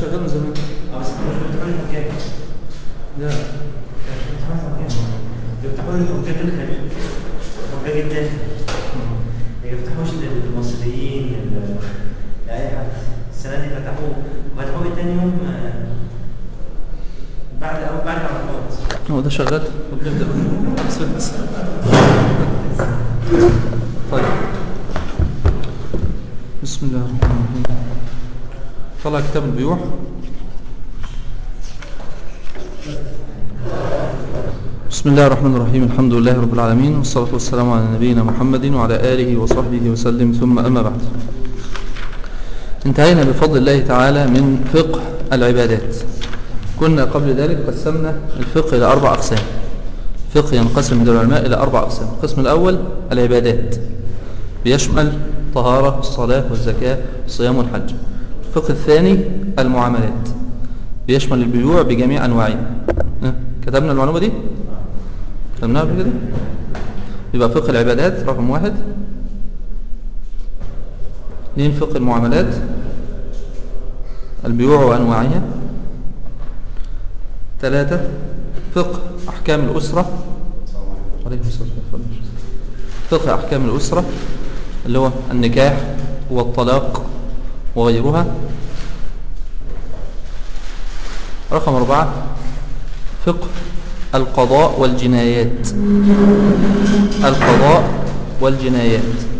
شغال من زمان اه بس مش بتفتحوا لي مكان لا مش بتفتحوا لي مكان بيفتحوا لي الكمبيوتر الخارجي الكمبيوتر التاني ما يفتحوش للمصريين لل- لأي حد السنة دي فتحوه فتحوه تاني يوم آه، بعد أو بعد عرفات هو ده شغال طب نبدأ بس بس طيب بسم الله الرحمن الرحيم طلع كتاب البيوع بسم الله الرحمن الرحيم الحمد لله رب العالمين والصلاة والسلام على نبينا محمد وعلى آله وصحبه وسلم ثم أما بعد انتهينا بفضل الله تعالى من فقه العبادات كنا قبل ذلك قسمنا الفقه إلى أربع أقسام فقه ينقسم عند العلماء إلى أربع أقسام القسم الأول العبادات بيشمل طهارة الصلاة والزكاة الصيام والحج الفقه الثاني المعاملات بيشمل البيوع بجميع أنواعها ها، كتبنا المعلومة دي كتبناها قبل كده يبقى فقه العبادات رقم واحد اثنين فقه المعاملات البيوع وأنواعها ثلاثة فقه أحكام الأسرة عليكم السلام ورحمة الله. فقه أحكام الأسرة اللي هو النكاح والطلاق وغيرها رقم أربعة فقه القضاء والجنايات القضاء والجنايات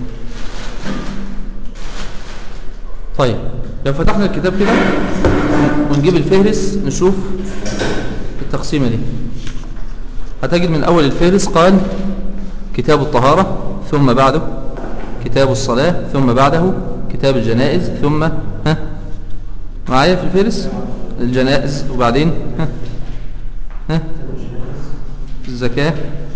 طيب لو فتحنا الكتاب كده ونجيب الفهرس نشوف التقسيمة دي هتجد من أول الفهرس قال كتاب الطهارة ثم بعده كتاب الصلاة ثم بعده كتاب الجنائز ثم ها معايا في الفهرس الجنائز وبعدين ها ها الزكاة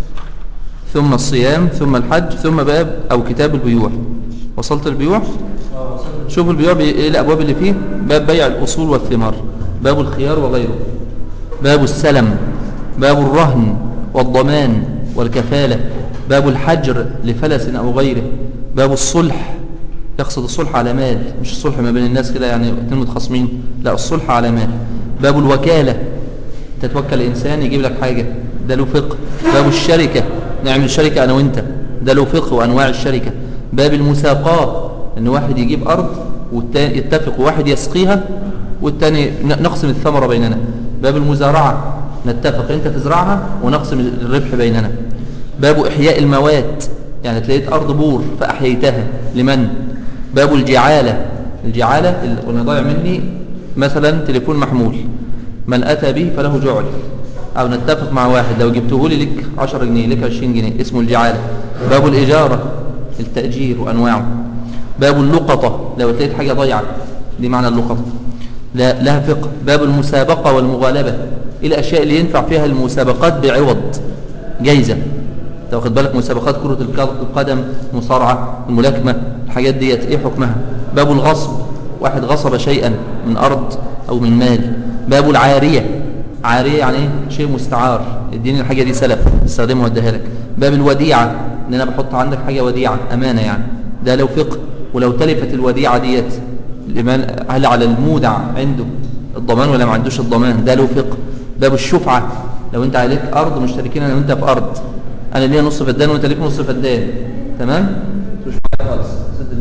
ثم الصيام ثم الحج ثم باب أو كتاب البيوع وصلت البيوع شوفوا البيوع بي- ايه الأبواب اللي فيه باب بيع الأصول والثمار باب الخيار وغيره باب السلم باب الرهن والضمان والكفالة باب الحجر لفلس أو غيره باب الصلح يقصد الصلح على مال مش الصلح ما بين الناس كده يعني اتنين متخاصمين لا الصلح على مال باب الوكالة تتوكل إنسان يجيب لك حاجة ده له فقه باب الشركة نعمل شركة أنا وإنت ده له فقه وأنواع الشركة باب المساقات إن واحد يجيب أرض والتاني يتفق وواحد يسقيها والتاني ن- نقسم الثمرة بيننا باب المزارعة نتفق أنت تزرعها ونقسم الربح بيننا باب إحياء الموات يعني تلاقيت أرض بور فأحييتها لمن باب الجعالة الجعالة اللي قلنا ضايع مني مثلا تليفون محمول من أتى به فله جعل أو نتفق مع واحد لو جبته لي لك 10 جنيه لك 20 جنيه اسمه الجعالة باب الإجارة التأجير وأنواعه باب اللقطة لو لقيت حاجة ضيعة دي معنى اللقطة لا لها فقه باب المسابقة والمغالبة إيه الأشياء اللي ينفع فيها المسابقات بعوض جايزة انت واخد بالك مسابقات كرة الق- القدم مصارعة الملاكمة الحاجات ديت ايه حكمها باب الغصب واحد غصب شيئا من أرض أو من مال باب العارية عارية يعني ايه شيء مستعار اديني الحاجة دي سلف استخدمها واديها لك باب الوديعة ان انا بحط عندك حاجة وديعة امانة يعني ده لو فقه ولو تلفت الوديعة ديت الإيمان هل على المودع عنده الضمان ولا ما عندوش الضمان ده له فقه باب الشفعة لو انت عليك أرض مشتركين أنا وانت في أرض أنا ليا نص فدان وانت ليك نص فدان تمام مش معايا خالص سد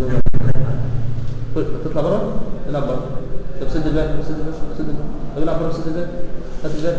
الباب تطلع بره العب بره طب سد الباب سد الباب سد الباب طب العب بره سد الباب هات الباب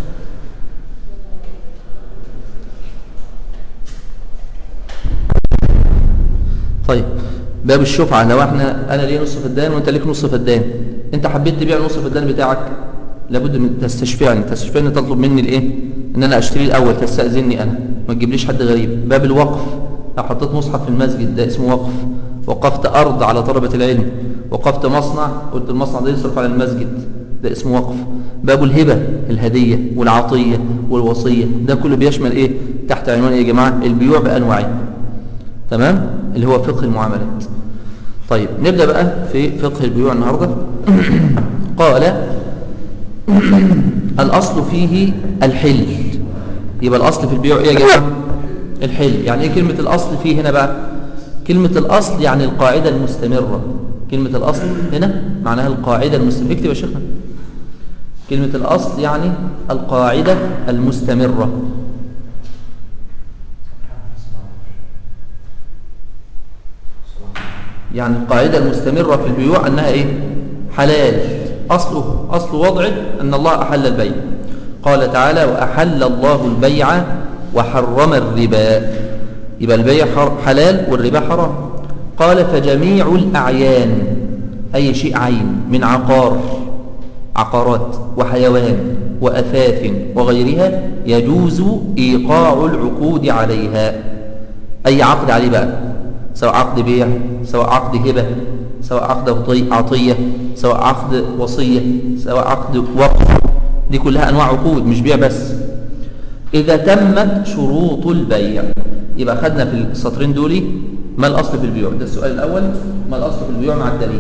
طيب باب الشفعة لو احنا انا ليا نص فدان وانت ليك نص فدان انت حبيت تبيع نص فدان بتاعك لابد من تستشفعني تستشفعني تطلب مني الايه ان انا اشتري الاول تستأذني انا ما تجيبليش حد غريب باب الوقف لو حطيت مصحف في المسجد ده اسمه وقف وقفت ارض على طلبة العلم وقفت مصنع قلت المصنع ده يصرف على المسجد ده اسمه وقف باب الهبة الهدية والعطية والوصية ده كله بيشمل ايه تحت عنوان ايه يا جماعة البيوع بأنواعه تمام اللي هو فقه المعاملات طيب نبدأ بقى في فقه البيوع النهاردة قال الأصل فيه الحل يبقى الأصل في البيوع إيه يا جماعة الحل يعني إيه كلمة الأصل فيه هنا بقى كلمة الأصل يعني القاعدة المستمرة كلمة الأصل هنا معناها القاعدة المستمرة اكتب يا شيخنا كلمة الأصل يعني القاعدة المستمرة يعني القاعدة المستمرة في البيوع أنها إيه؟ حلال أصله أصل وضعه أن الله أحل البيع قال تعالى وأحل الله البيع وحرم الربا يبقى البيع حلال والربا حرام قال فجميع الأعيان أي شيء عين من عقار عقارات وحيوان وأثاث وغيرها يجوز إيقاع العقود عليها أي عقد عليه بقى سواء عقد بيع سواء عقد هبة سواء عقد عطية سواء عقد وصية سواء عقد وقف دي كلها أنواع عقود مش بيع بس إذا تمت شروط البيع يبقى خدنا في السطرين دول ما الأصل في البيوع ده السؤال الأول ما الأصل في البيوع مع الدليل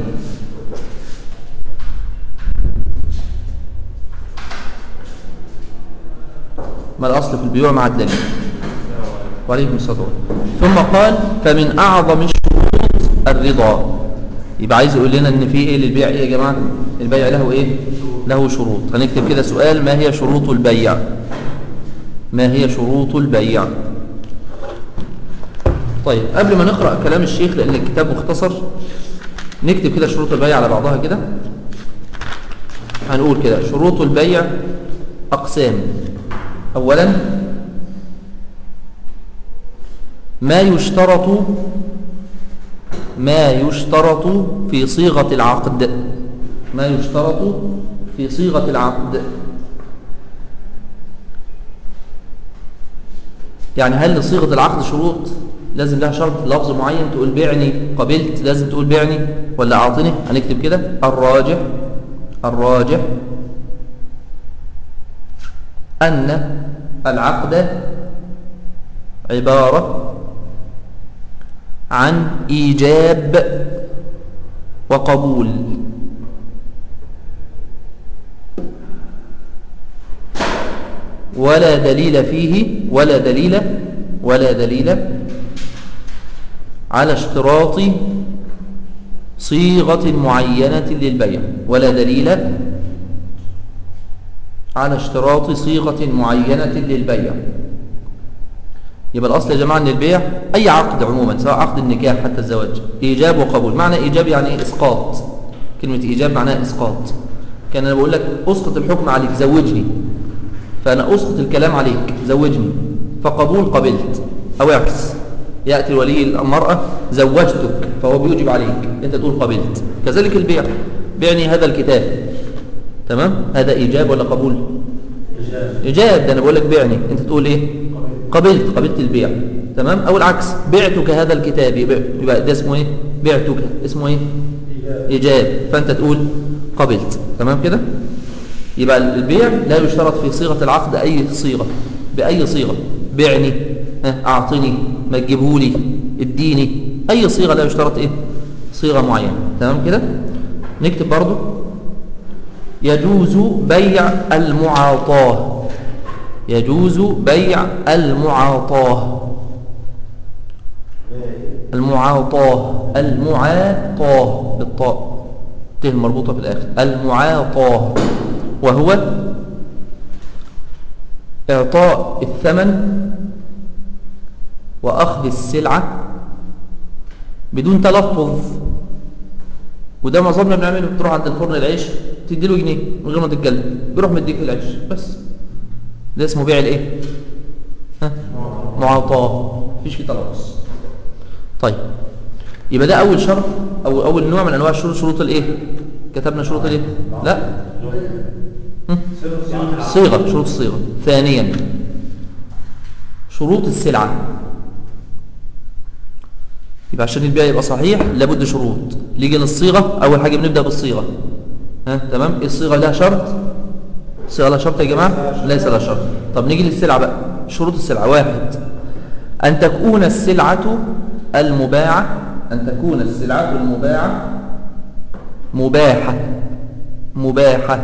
ما الأصل في البيوع مع الدليل وعليكم السلام ثم قال فمن أعظم الشروط الرضا يبقى عايز يقول لنا ان في ايه للبيع ايه يا جماعه البيع له ايه له شروط هنكتب كده سؤال ما هي شروط البيع ما هي شروط البيع طيب قبل ما نقرأ كلام الشيخ لأن الكتاب مختصر نكتب كده شروط البيع على بعضها كده هنقول كده شروط البيع أقسام أولا ما يشترط ما يشترط في صيغة العقد ما يشترط في صيغة العقد يعني هل لصيغة العقد شروط لازم لها شرط لفظ معين تقول بيعني قبلت لازم تقول بيعني ولا أعطني هنكتب كده الراجح الراجح أن العقد عبارة عن إيجاب وقبول ولا دليل فيه ولا دليل ولا دليل على اشتراط صيغة معينة للبيع ولا دليل على اشتراط صيغة معينة للبيع يبقى الأصل يا جماعة أن البيع أي عقد عموما سواء عقد النكاح حتى الزواج إيجاب وقبول معنى إيجاب يعني إسقاط كلمة إيجاب معناها إسقاط كان أنا بقول لك أسقط الحكم عليك زوجني فأنا أسقط الكلام عليك زوجني فقبول قبلت أو اعكس يأتي الولي المرأة زوجتك فهو بيوجب عليك أنت تقول قبلت كذلك البيع بيعني هذا الكتاب تمام هذا إيجاب ولا قبول إيجاب ده أنا بقول لك بيعني أنت تقول إيه قبلت قبلت البيع تمام أو العكس بعتك هذا الكتاب يبقى ده اسمه إيه بعتك اسمه إيه إيجاب فأنت تقول قبلت تمام كده يبقى البيع لا يشترط في صيغة العقد أي صيغة بأي صيغة بعني أعطني ما تجيبهولي اديني أي صيغة لا يشترط إيه صيغة معينة تمام كده نكتب برضو يجوز بيع المعاطاة يجوز بيع المعاطاة المعاطاة المعاطاة بالطاء ت مربوطة في الآخر المعاطاة وهو إعطاء الثمن وأخذ السلعة بدون تلفظ وده معظمنا بنعمله تروح عند الفرن العيش تدي له جنيه من غير ما تتكلم بيروح مديك العيش بس ده اسمه بيع الايه ها معاطاه مفيش فيه تلفظ طيب يبقى ده اول شرط او اول نوع من انواع الشروط شروط الايه كتبنا شروط الايه لا صيغه شروط الصيغه ثانيا شروط السلعه يبقى عشان البيع يبقى صحيح لابد شروط نيجي للصيغه اول حاجه بنبدا بالصيغه ها تمام الصيغه لها شرط الصيغه لها شرط يا جماعه ليس لها شرط طب نيجي للسلعه بقى شروط السلعه واحد ان تكون السلعه المباعه ان تكون السلعه المباعه مباحه مباحه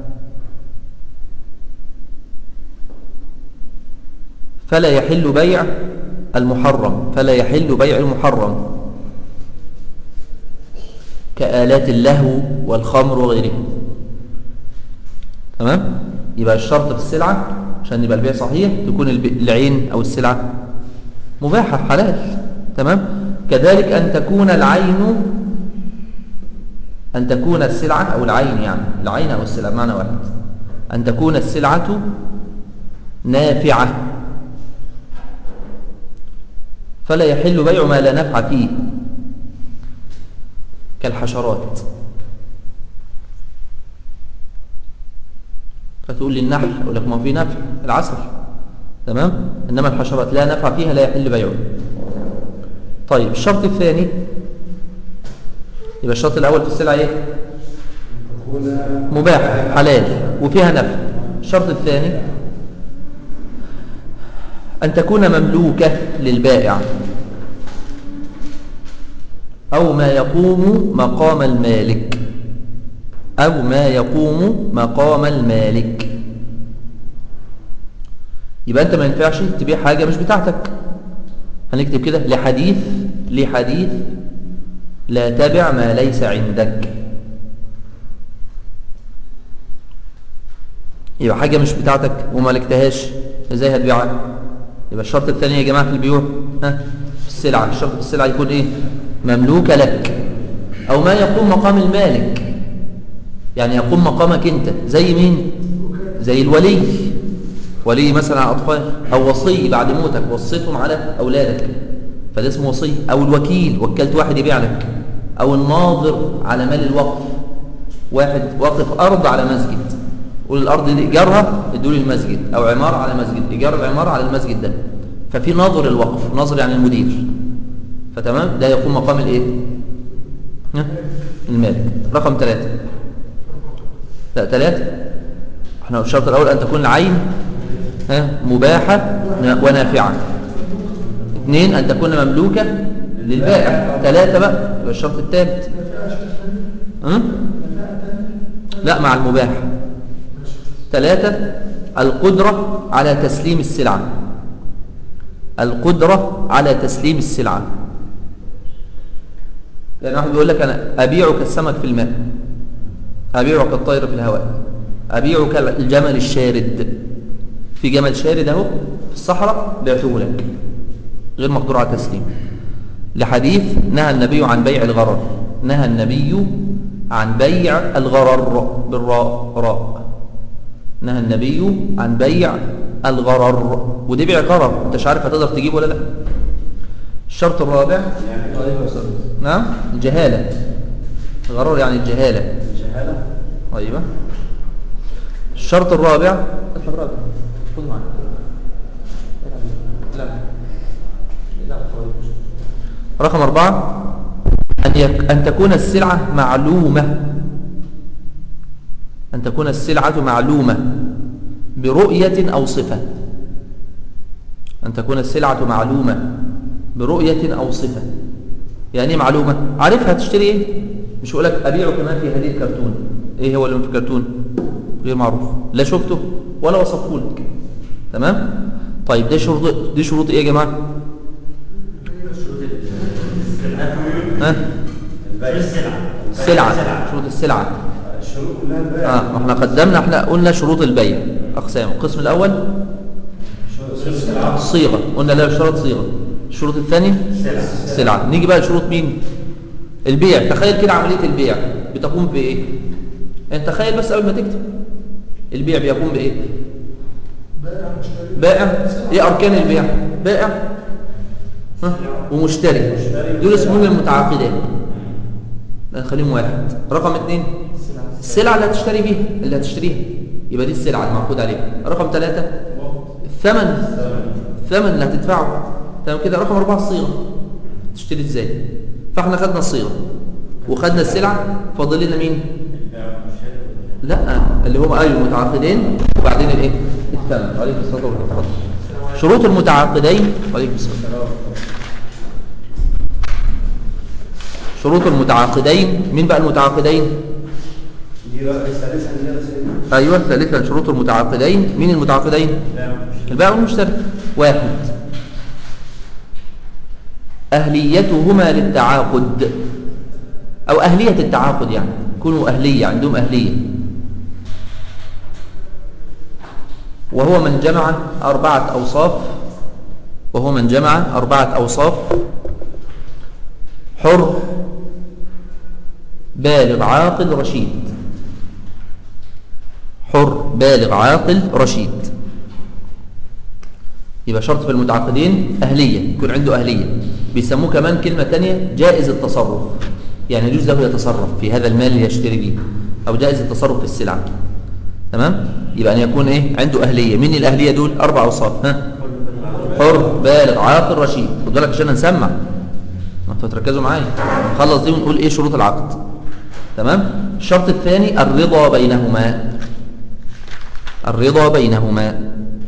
فلا يحل بيع المحرم فلا يحل بيع المحرم كآلات اللهو والخمر وغيرها تمام يبقى الشرط في السلعة عشان يبقى البيع صحيح تكون الب- العين أو السلعة مباحة حلال تمام كذلك أن تكون العين أن تكون السلعة أو العين يعني العين أو السلعة معنى واحد أن تكون السلعة نافعة فلا يحل بيع ما لا نفع فيه كالحشرات فتقول لي النحل أقول لك ما في نفع العسل تمام إنما الحشرات لا نفع فيها لا يحل بيعه طيب الشرط الثاني يبقى الشرط الأول في السلعة إيه مباح حلال وفيها نفع الشرط الثاني أن تكون مملوكة للبائع أو ما يقوم مقام المالك أو ما يقوم مقام المالك يبقى أنت ما ينفعش تبيع حاجة مش بتاعتك هنكتب كده لحديث لحديث لا تبع ما ليس عندك يبقى حاجة مش بتاعتك وما لكتهاش ازاي هتبيعها يبقى الشرط الثاني يا جماعة في البيوع ها في السلعة الشرط في السلعة يكون ايه مملوكة لك او ما يقوم مقام المالك يعني يقوم مقامك انت زي مين زي الولي ولي مثلا على اطفال او وصي بعد موتك وصيتهم على اولادك فده اسمه وصي او الوكيل وكلت واحد يبيع لك او الناظر على مال الوقف واحد واقف ارض على مسجد قول الارض دي ايجارها ادوا لي المسجد او عماره على مسجد ايجار العماره على المسجد ده ففي ناظر الوقف ناظر يعني المدير فتمام ده يقوم مقام الايه ها؟ المالك رقم ثلاثة لا ثلاثة احنا الشرط الاول ان تكون العين ها مباحة ونافعة اثنين ان تكون مملوكة للبائع ثلاثة بقى يبقى الشرط الثالث ها؟ لا مع المباح ثلاثة القدرة على تسليم السلعة القدرة على تسليم السلعة يعني واحد بيقول لك أنا أبيعك السمك في الماء أبيعك الطير في الهواء أبيعك الجمل الشارد في جمل شارد أهو في الصحراء بعته لك غير مقدور على التسليم لحديث نهى النبي عن بيع الغرر نهى النبي عن بيع الغرر بالراء راء نهى النبي عن بيع الغرر ودي بيع غرر انت مش عارف هتقدر تجيبه ولا لا الشرط الرابع نعم الجهالة الغرر يعني الجهالة الجهالة ايوه الشرط الرابع الرابع خذ معنا رقم أربعة أن, يك... أن تكون السلعة معلومة أن تكون السلعة معلومة برؤية أو صفة أن تكون السلعة معلومة برؤية أو صفة يعني إيه معلومة عارفها تشتري إيه مش يقول لك أبيعك ما في هذه الكرتون إيه هو اللي في الكرتون غير معروف لا شفته ولا وصفه لك تمام طيب دي شروط دي شروط إيه يا جماعة ها السلعة السلعة شروط السلعة الشروط كلها البيع اه ما احنا قدمنا احنا قلنا شروط البيع اقسام القسم الاول السلعة الصيغه قلنا لا شرط صيغه الشروط الثانيه السلعة السلعه نيجي بقى لشروط مين البيع تخيل كده عمليه البيع بتقوم بايه انت تخيل بس قبل ما تكتب البيع بيقوم بايه بائع ايه اركان البيع بائع ها؟ ومشتري دول اسمهم المتعاقدات نخليهم واحد رقم اثنين السلعة اللي هتشتري بيها اللي هتشتريها يبقى دي السلعة المعقود عليها رقم ثلاثة الثمن الثمن اللي هتدفعه تمام كده رقم أربعة الصيغة تشتري ازاي فاحنا خدنا الصيغة وخدنا السلعة فاضل لنا مين لا اللي هم ايوه المتعاقدين وبعدين الايه الثمن عليكم الصلاه والسلام شروط المتعاقدين عليكم السلام شروط المتعاقدين مين بقى المتعاقدين دي بقى الثالثة اللي هي السيدة ايوه ثالثا شروط المتعاقدين مين المتعاقدين البائع والمشتري واحد اهليتهما للتعاقد او اهليه التعاقد يعني يكونوا اهليه عندهم اهليه وهو من جمع أربعة أوصاف وهو من جمع أربعة أوصاف حر بالغ عاقل رشيد حر بالغ عاقل رشيد يبقى شرط في المتعاقدين أهلية يكون عنده أهلية بيسموه كمان كلمة تانية جائز التصرف يعني يجوز له يتصرف في هذا المال اللي يشتري به أو جائز التصرف في السلعة تمام يبقى أن يكون إيه عنده أهلية من الأهلية دول أربع أوصاف ها حر بالغ عاقل رشيد خد بالك عشان نسمع ما انتوا تركزوا معايا نخلص دي ونقول ايه شروط العقد تمام الشرط الثاني الرضا بينهما الرضا بينهما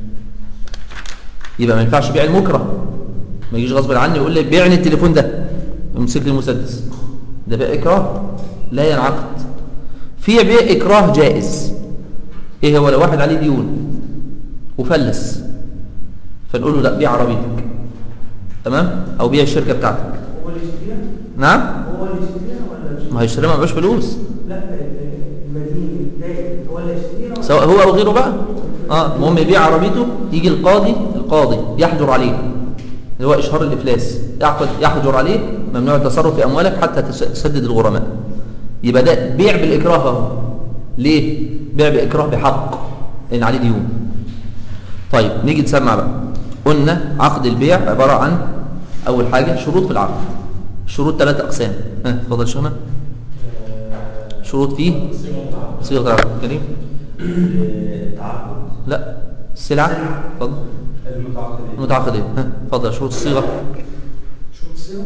يبقى ما ينفعش بيع المكره ما يجيش غصب عني يقول لي بيعني التليفون ده يمسك لي المسدس ده بيع اكراه لا ينعقد في بيع اكراه جائز ايه هو لو واحد عليه ديون وفلس فنقول له لا بيع عربيتك تمام او بيع الشركه بتاعتك هو اللي يشتريها نعم هو اللي يشتريها ولا مش ما هيشتريها ما معهوش فلوس لا المدين الدائن هو اللي يشتريها سواء هو او غيره بقى اه المهم يبيع عربيته يجي القاضي القاضي يحجر عليه اللي هو اشهار الافلاس يعقد يحجر عليه ممنوع التصرف في اموالك حتى تس- تسدد الغرماء يبقى ده بيع بالاكراه اهو ليه بيع باكراه بحق لان عليه ديون طيب نيجي نسمع بقى قلنا عقد البيع عباره عن اول حاجه شروط في العقد شروط ثلاثة اقسام ها اتفضل شيخنا شروط فيه صيغه العقد كريم التعاقد لا السلعة اتفضل المتعاقدين المتعاقدين ها اتفضل شروط الصيغة شروط الصيغه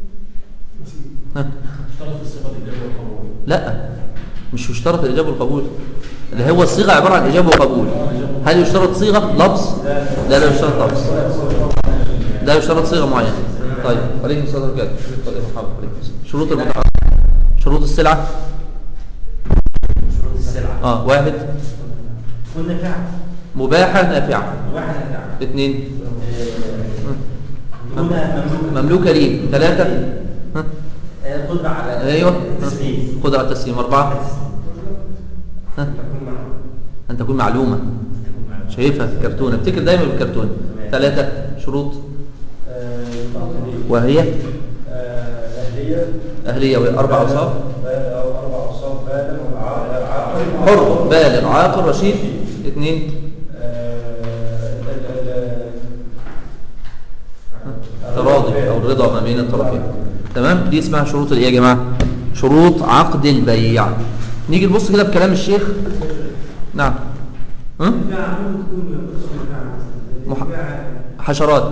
ها اشترط الصيغه الاجابه والقبول لا مش يشترط الإجابة والقبول اللي هو الصيغة عبارة عن إجابة وقبول هل يشترط صيغة لفظ لا لا يشترط لفظ لا يشترط صيغة معينة طيب عليكم الصلاة والسلام اتفضل يا مرحبا عليكم السلام. شروط المتعاقد شروط السلعة شروط السلعة اه واحد كنا فعل مباحة نافعة واحد فعل اثنين هنا مملوك مملوكة ليه ثلاثة ها قدرة على ايوه التسليم قدرة على التسليم أربعة ها أن تكون معلومة شايفها في الكرتون افتكر دايما بالكرتون ثلاثة شروط وهي اهليه أهلية وهي أربع أوصاف او اربع اوصاف بالغ عاقل حر بالغ عاقل رشيد اثنين تراضي أو الرضا ما بين الطرفين تمام دي اسمها شروط الايه يا جماعة شروط عقد البيع نيجي نبص كده بكلام الشيخ نعم ها؟ مح... حشرات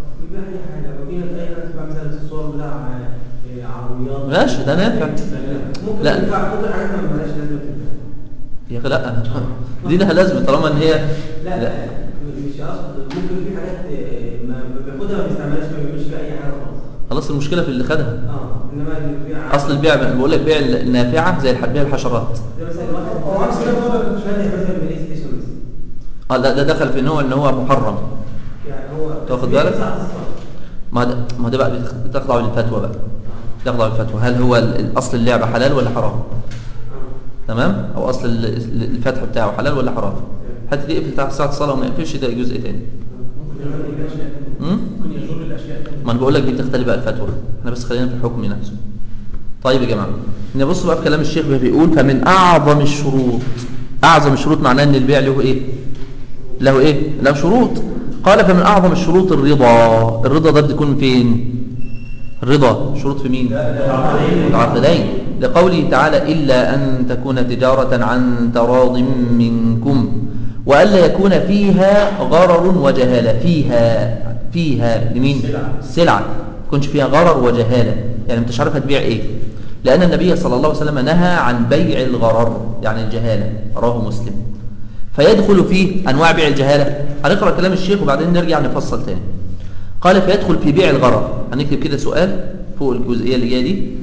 ماشي ده نافع ممكن لا. ينفع ممكن حاجات ما مالهاش لازمه تنفع. يا اخي لا دي لها لازمه طالما ان هي لا لا مش قصد ممكن في حاجات آه، ما ما بياخدها ما بيستعملهاش ما بيعملش فيها اي حاجه خالص خلاص المشكله في اللي خدها اه انما اللي بيبيع اصل البيع بقول لك بيع النافعه زي الح- بيع الحشرات زي مثلا واحد هو عكس ده هو مش فاتح مثلا بلاي ستيشن بس اه لا ده دخل في نوع ان هو محرم يعني هو تاخد بيبيع بالك؟ ساعة الصلاة. ما ده ما ده بقى بتخضع للفتوى بقى تخضع للفتوى هل هو ال- الاصل اللعبه حلال ولا حرام آه. تمام او اصل ال- ال- الفتح بتاعه حلال ولا حرام حتى دي يقفل بتاع ساعه الصلاه وما يقفلش ده جزء تاني امم ممكن يجر الاشياء ما انا بقول لك دي بتختلف بقى الفتوى احنا بس خلينا في الحكم نفسه طيب يا جماعه نبص بقى في كلام الشيخ بيقول فمن اعظم الشروط اعظم الشروط معناه ان البيع له ايه له ايه له شروط قال فمن اعظم الشروط الرضا الرضا ده بتكون فين الرضا شروط في مين العقدين لقوله تعالى إلا أن تكون تجارة عن تراض منكم وألا يكون فيها غرر وجهالة فيها فيها لمين سلعة يكونش فيها غرر وجهالة يعني انت مش عارف هتبيع ايه لأن النبي صلى الله عليه وسلم نهى عن بيع الغرر يعني الجهالة رواه مسلم فيدخل فيه أنواع بيع الجهالة هنقرأ كلام الشيخ وبعدين نرجع نفصل تاني قال فيدخل في بيع الغرر هنكتب كده سؤال فوق الجزئية اللي جاية دي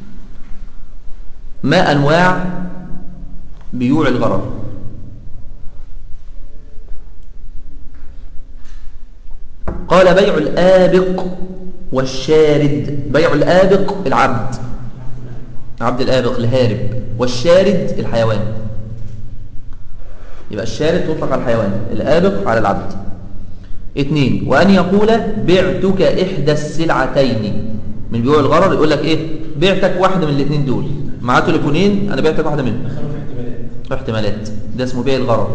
ما أنواع بيوع الغرر قال بيع الآبق والشارد بيع الآبق العبد عبد الآبق الهارب والشارد الحيوان يبقى الشارد تطلق على الحيوان الآبق على العبد اثنين وأن يقول بعتك إحدى السلعتين من بيوع الغرر يقول لك إيه بعتك واحدة من الاثنين دول معاه تليفونين أنا بعتك واحدة منهم دخلوا في احتمالات احتمالات ده اسمه بيع الغرر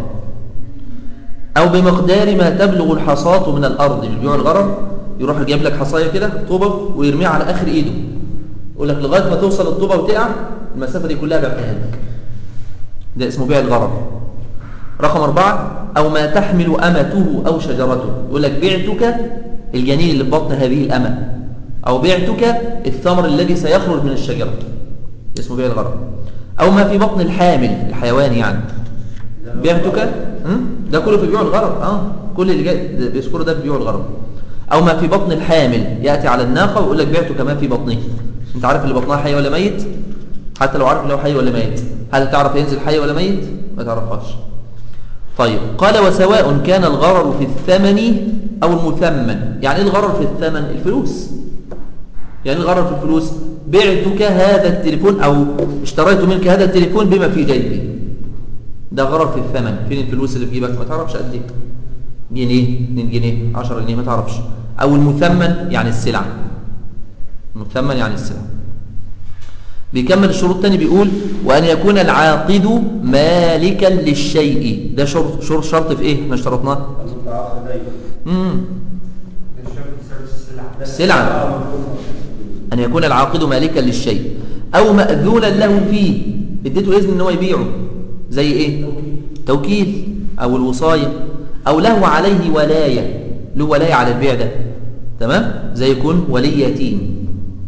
أو بمقدار ما تبلغ الحصاة من الأرض من بيوع الغرر يروح يجيب لك حصاية كده طوبة ويرميها على آخر إيده يقول لك لغاية ما توصل الطوبة وتقع المسافة دي كلها بعتها لك ده اسمه بيع الغرر رقم أربعة أو ما تحمل أمته أو شجرته يقول لك بعتك الجنين اللي في بطن هذه الأمة أو بعتك الثمر الذي سيخرج من الشجرة اسمه بيع الغرر أو ما في بطن الحامل الحيوان يعني بعتك هم؟ ده كله في بيوع الغرر اه كل اللي جاي ده بيذكره ده في بيوع الغرر او ما في بطن الحامل ياتي على الناقه ويقول لك بعتك ما في بطنه انت عارف اللي بطنها حي ولا ميت حتى لو عارف لو حي ولا ميت هل تعرف ينزل حي ولا ميت ما تعرفهاش طيب قال وسواء كان الغرر في الثمن او المثمن يعني ايه الغرر في الثمن الفلوس يعني الغرر في الفلوس بعتك هذا التليفون او اشتريت منك هذا التليفون بما في جيبي ده غرر في الثمن فين الفلوس اللي في جيبك ما تعرفش قد ايه جنيه 2 جنيه 10 جنيه ما تعرفش او المثمن يعني السلعه المثمن يعني السلعه بيكمل الشروط الثاني بيقول وان يكون العاقد مالكا للشيء ده شرط شرط شرط في ايه احنا اشترطناه المتعاقد دايما امم الشرط سعر السلعة السلعه أن يكون العاقد مالكا للشيء أو مأذونا له فيه اديته إذن ان هو يبيعه زي إيه توكيل أو الوصاية أو له عليه ولاية له ولاية على البيع ده تمام زي يكون ولي يتيم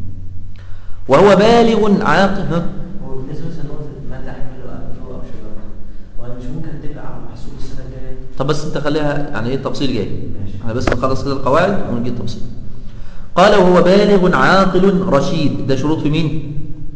وهو بالغ عاقل ها هو بالنسبة لنقطة ما تحمل أمته أو شجرته وأنا مش ممكن أتفق على محصول السنة الجاية طب بس انت خليها يعني ايه التفصيل جاي ماشي. احنا بس نخلص كده القواعد ونجي التفصيل قال وهو بالغ عاقل رشيد ده شروط في مين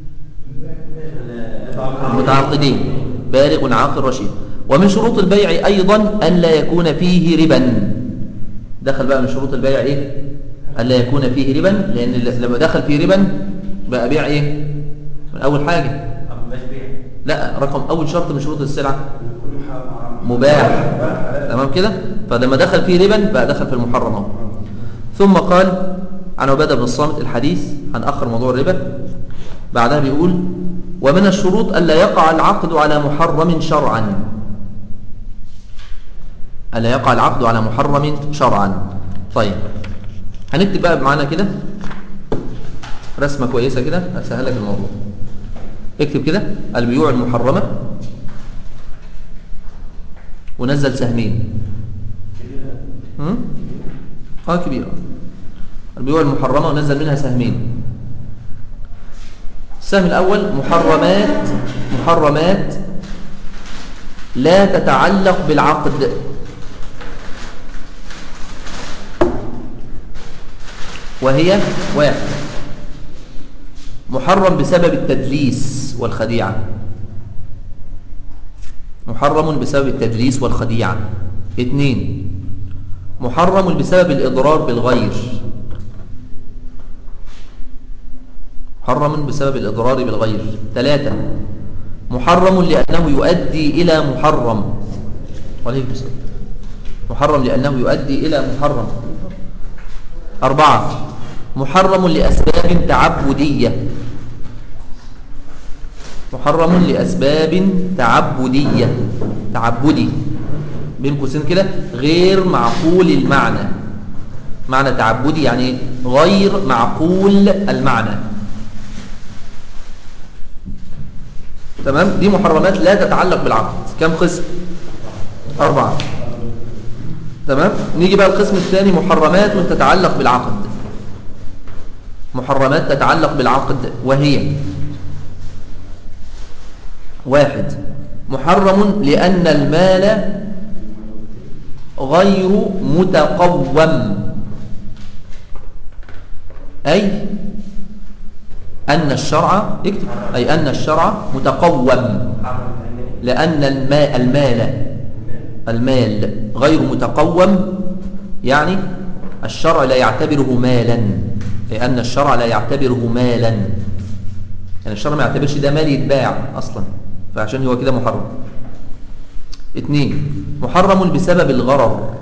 المتعاقدين بالغ عاقل رشيد ومن شروط البيع أيضا أن لا يكون فيه ربا دخل بقى من شروط البيع إيه أن لا يكون فيه ربا لأن لما دخل فيه ربا بقى بيع إيه من أول حاجة أو مبقاش بيع لا رقم أول شرط من شروط السلعة كل حرام مباح تمام كده فلما دخل فيه ربا بقى دخل في المحرم اهو ثم قال عن عبادة بن الصامت الحديث هنأخر موضوع الربا بعدها بيقول ومن الشروط ألا يقع العقد على محرم شرعا ألا يقع العقد على محرم شرعا طيب هنكتب بقى معانا كده رسمة كويسة كده هسهل لك الموضوع اكتب كده البيوع المحرمة ونزل سهمين هم؟ اه كبيرة البيوع المحرمة ونزل منها سهمين السهم الأول محرمات محرمات لا تتعلق بالعقد وهي واحد محرم بسبب التدليس والخديعة محرم بسبب التدليس والخديعة اثنين محرم بسبب الإضرار بالغير محرم بسبب الإضرار بالغير ثلاثة محرم لأنه يؤدي إلى محرم وعليكم السلام محرم لأنه يؤدي إلى محرم أربعة محرم لأسباب تعبدية محرم لأسباب تعبدية تعبدي بين قوسين كده غير معقول المعنى معنى تعبدي يعني غير معقول المعنى تمام دي محرمات لا تتعلق بالعقد كم قسم أربعة تمام نيجي بقى القسم الثاني محرمات تتعلق بالعقد محرمات تتعلق بالعقد وهي واحد محرم لأن المال غير متقوم أي أن الشرع اكتب أي أن الشرع متقوم لأن الماء المال المال غير متقوم يعني الشرع لا يعتبره مالا لأن الشرع لا يعتبره مالا يعني الشرع ما يعتبرش ده مال يتباع أصلا فعشان هو كده محرم اثنين محرم بسبب الغرر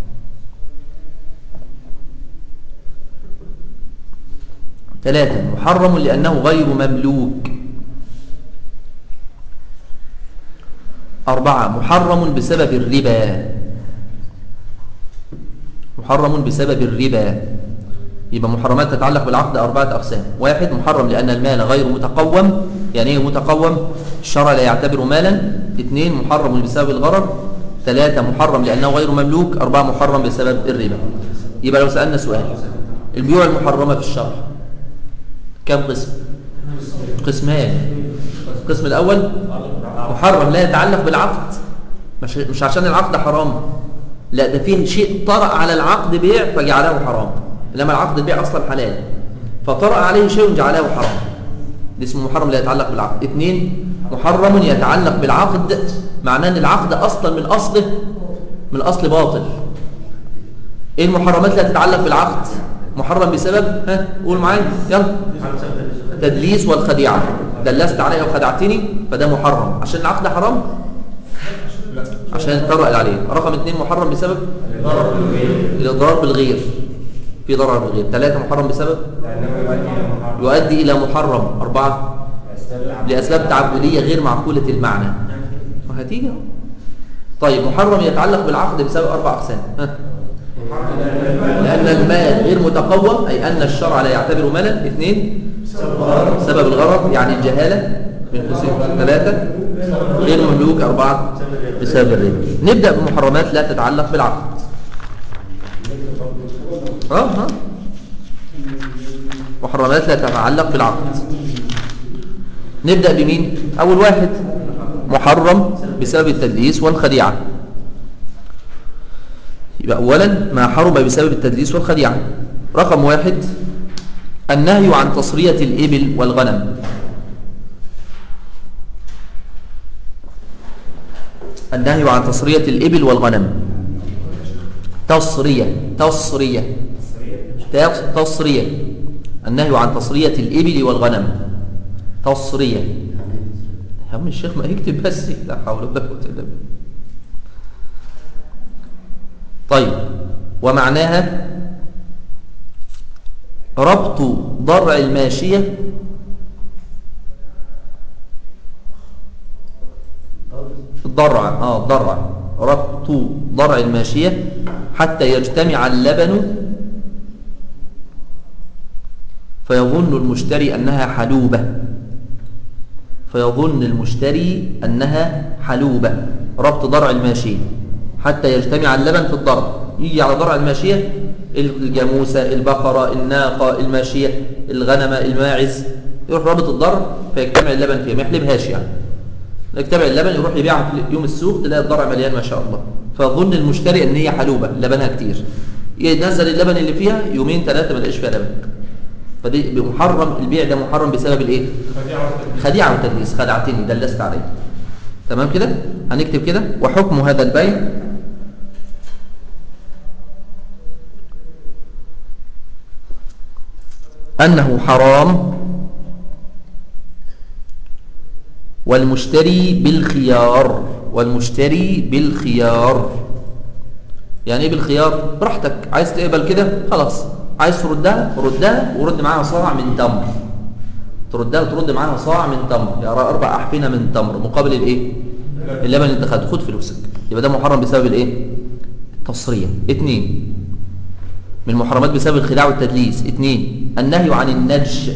ثلاثة محرم لأنه غير مملوك أربعة محرم بسبب الربا محرم بسبب الربا يبقى محرمات تتعلق بالعقد أربعة أقسام واحد محرم لأن المال غير متقوم يعني ايه متقوم الشرع لا يعتبر مالا اثنين محرم بسبب الغرر ثلاثة محرم لأنه غير مملوك أربعة محرم بسبب الربا يبقى لو سألنا سؤال البيوع المحرمة في الشرع كم قسم قسمان القسم الأول محرم لا يتعلق بالعقد مش, مش عشان العقد حرام لا ده فيه شيء طرأ على العقد بيع فجعله حرام إنما العقد البيع أصلا حلال فطرأ عليه شيء جعله حرام ده اسمه محرم لا يتعلق بالعقد اثنين محرم يتعلق بالعقد معناه ان العقد اصلا من اصله من الاصل باطل ايه المحرمات اللي تتعلق بالعقد محرم بسبب ها قول معايا يلا تدليس والخديعه دلست عليها وخدعتني فده محرم عشان العقد حرام عشان الطرق عليه رقم اثنين محرم بسبب الاضرار بالغير في ضرر بالغير ثلاثة محرم بسبب يؤدي إلى محرم أربعة لأسباب تعبدية غير معقولة المعنى وهتيجي أهو. طيب محرم يتعلق بالعقد بسبب أربع أقسام ها. لأن المال غير متقوم أي أن الشرع لا يعتبر مالا اثنين سبب الغرض يعني الجهالة من قسم ثلاثة غير مملوك أربعة بسبب الربا نبدأ بمحرمات لا تتعلق بالعقد اه ها محرمات لا تتعلق بالعقد نبدأ بمين أول واحد محرم بسبب التدليس والخديعة يبقى أولا ما حرم بسبب التدليس والخديعة رقم واحد النهي عن تصرية الإبل والغنم النهي عن تصرية الإبل والغنم تصرية تصرية تص- تصرية النهي عن تصرية الإبل والغنم تصرية يا عم الشيخ ما يكتب بس لا حول ولا قوة إلا بالله طيب ومعناها ربط ضرع الماشية الضرع اه الضرع ربط ضرع الماشية حتى يجتمع اللبن فيظن المشتري أنها حلوبة فيظن المشتري أنها حلوبة ربط ضرع الماشية حتى يجتمع اللبن في الضرع يجي على ضرع الماشية الجاموسة البقرة الناقة الماشية الغنمة الماعز يروح رابط الضرع فيجتمع اللبن فيها ما يحلبهاش يعني يجتمع اللبن يروح يبيعها في يوم السوق تلاقي الضرع مليان ما شاء الله فظن المشتري ان هي حلوبة لبنها كتير ينزل اللبن اللي فيها يومين ثلاثة ما يلاقيش فيها لبن فدي محرم البيع ده محرم بسبب الايه خديعة وتدليس خدعتني دلست علي تمام كده هنكتب كده وحكم هذا البيع أنه حرام والمشتري بالخيار والمشتري بالخيار يعني ايه بالخيار براحتك عايز تقبل كده خلاص عايز تردها ردها ورد معاها صاع من تمر تردها وترد معاها صاع من تمر يعني اربع احفنه من تمر مقابل الايه اللبن اللي انت خدته خد فلوسك يبقى ده محرم بسبب الايه التصريه اثنين من المحرمات بسبب الخداع والتدليس اثنين النهي عن النجش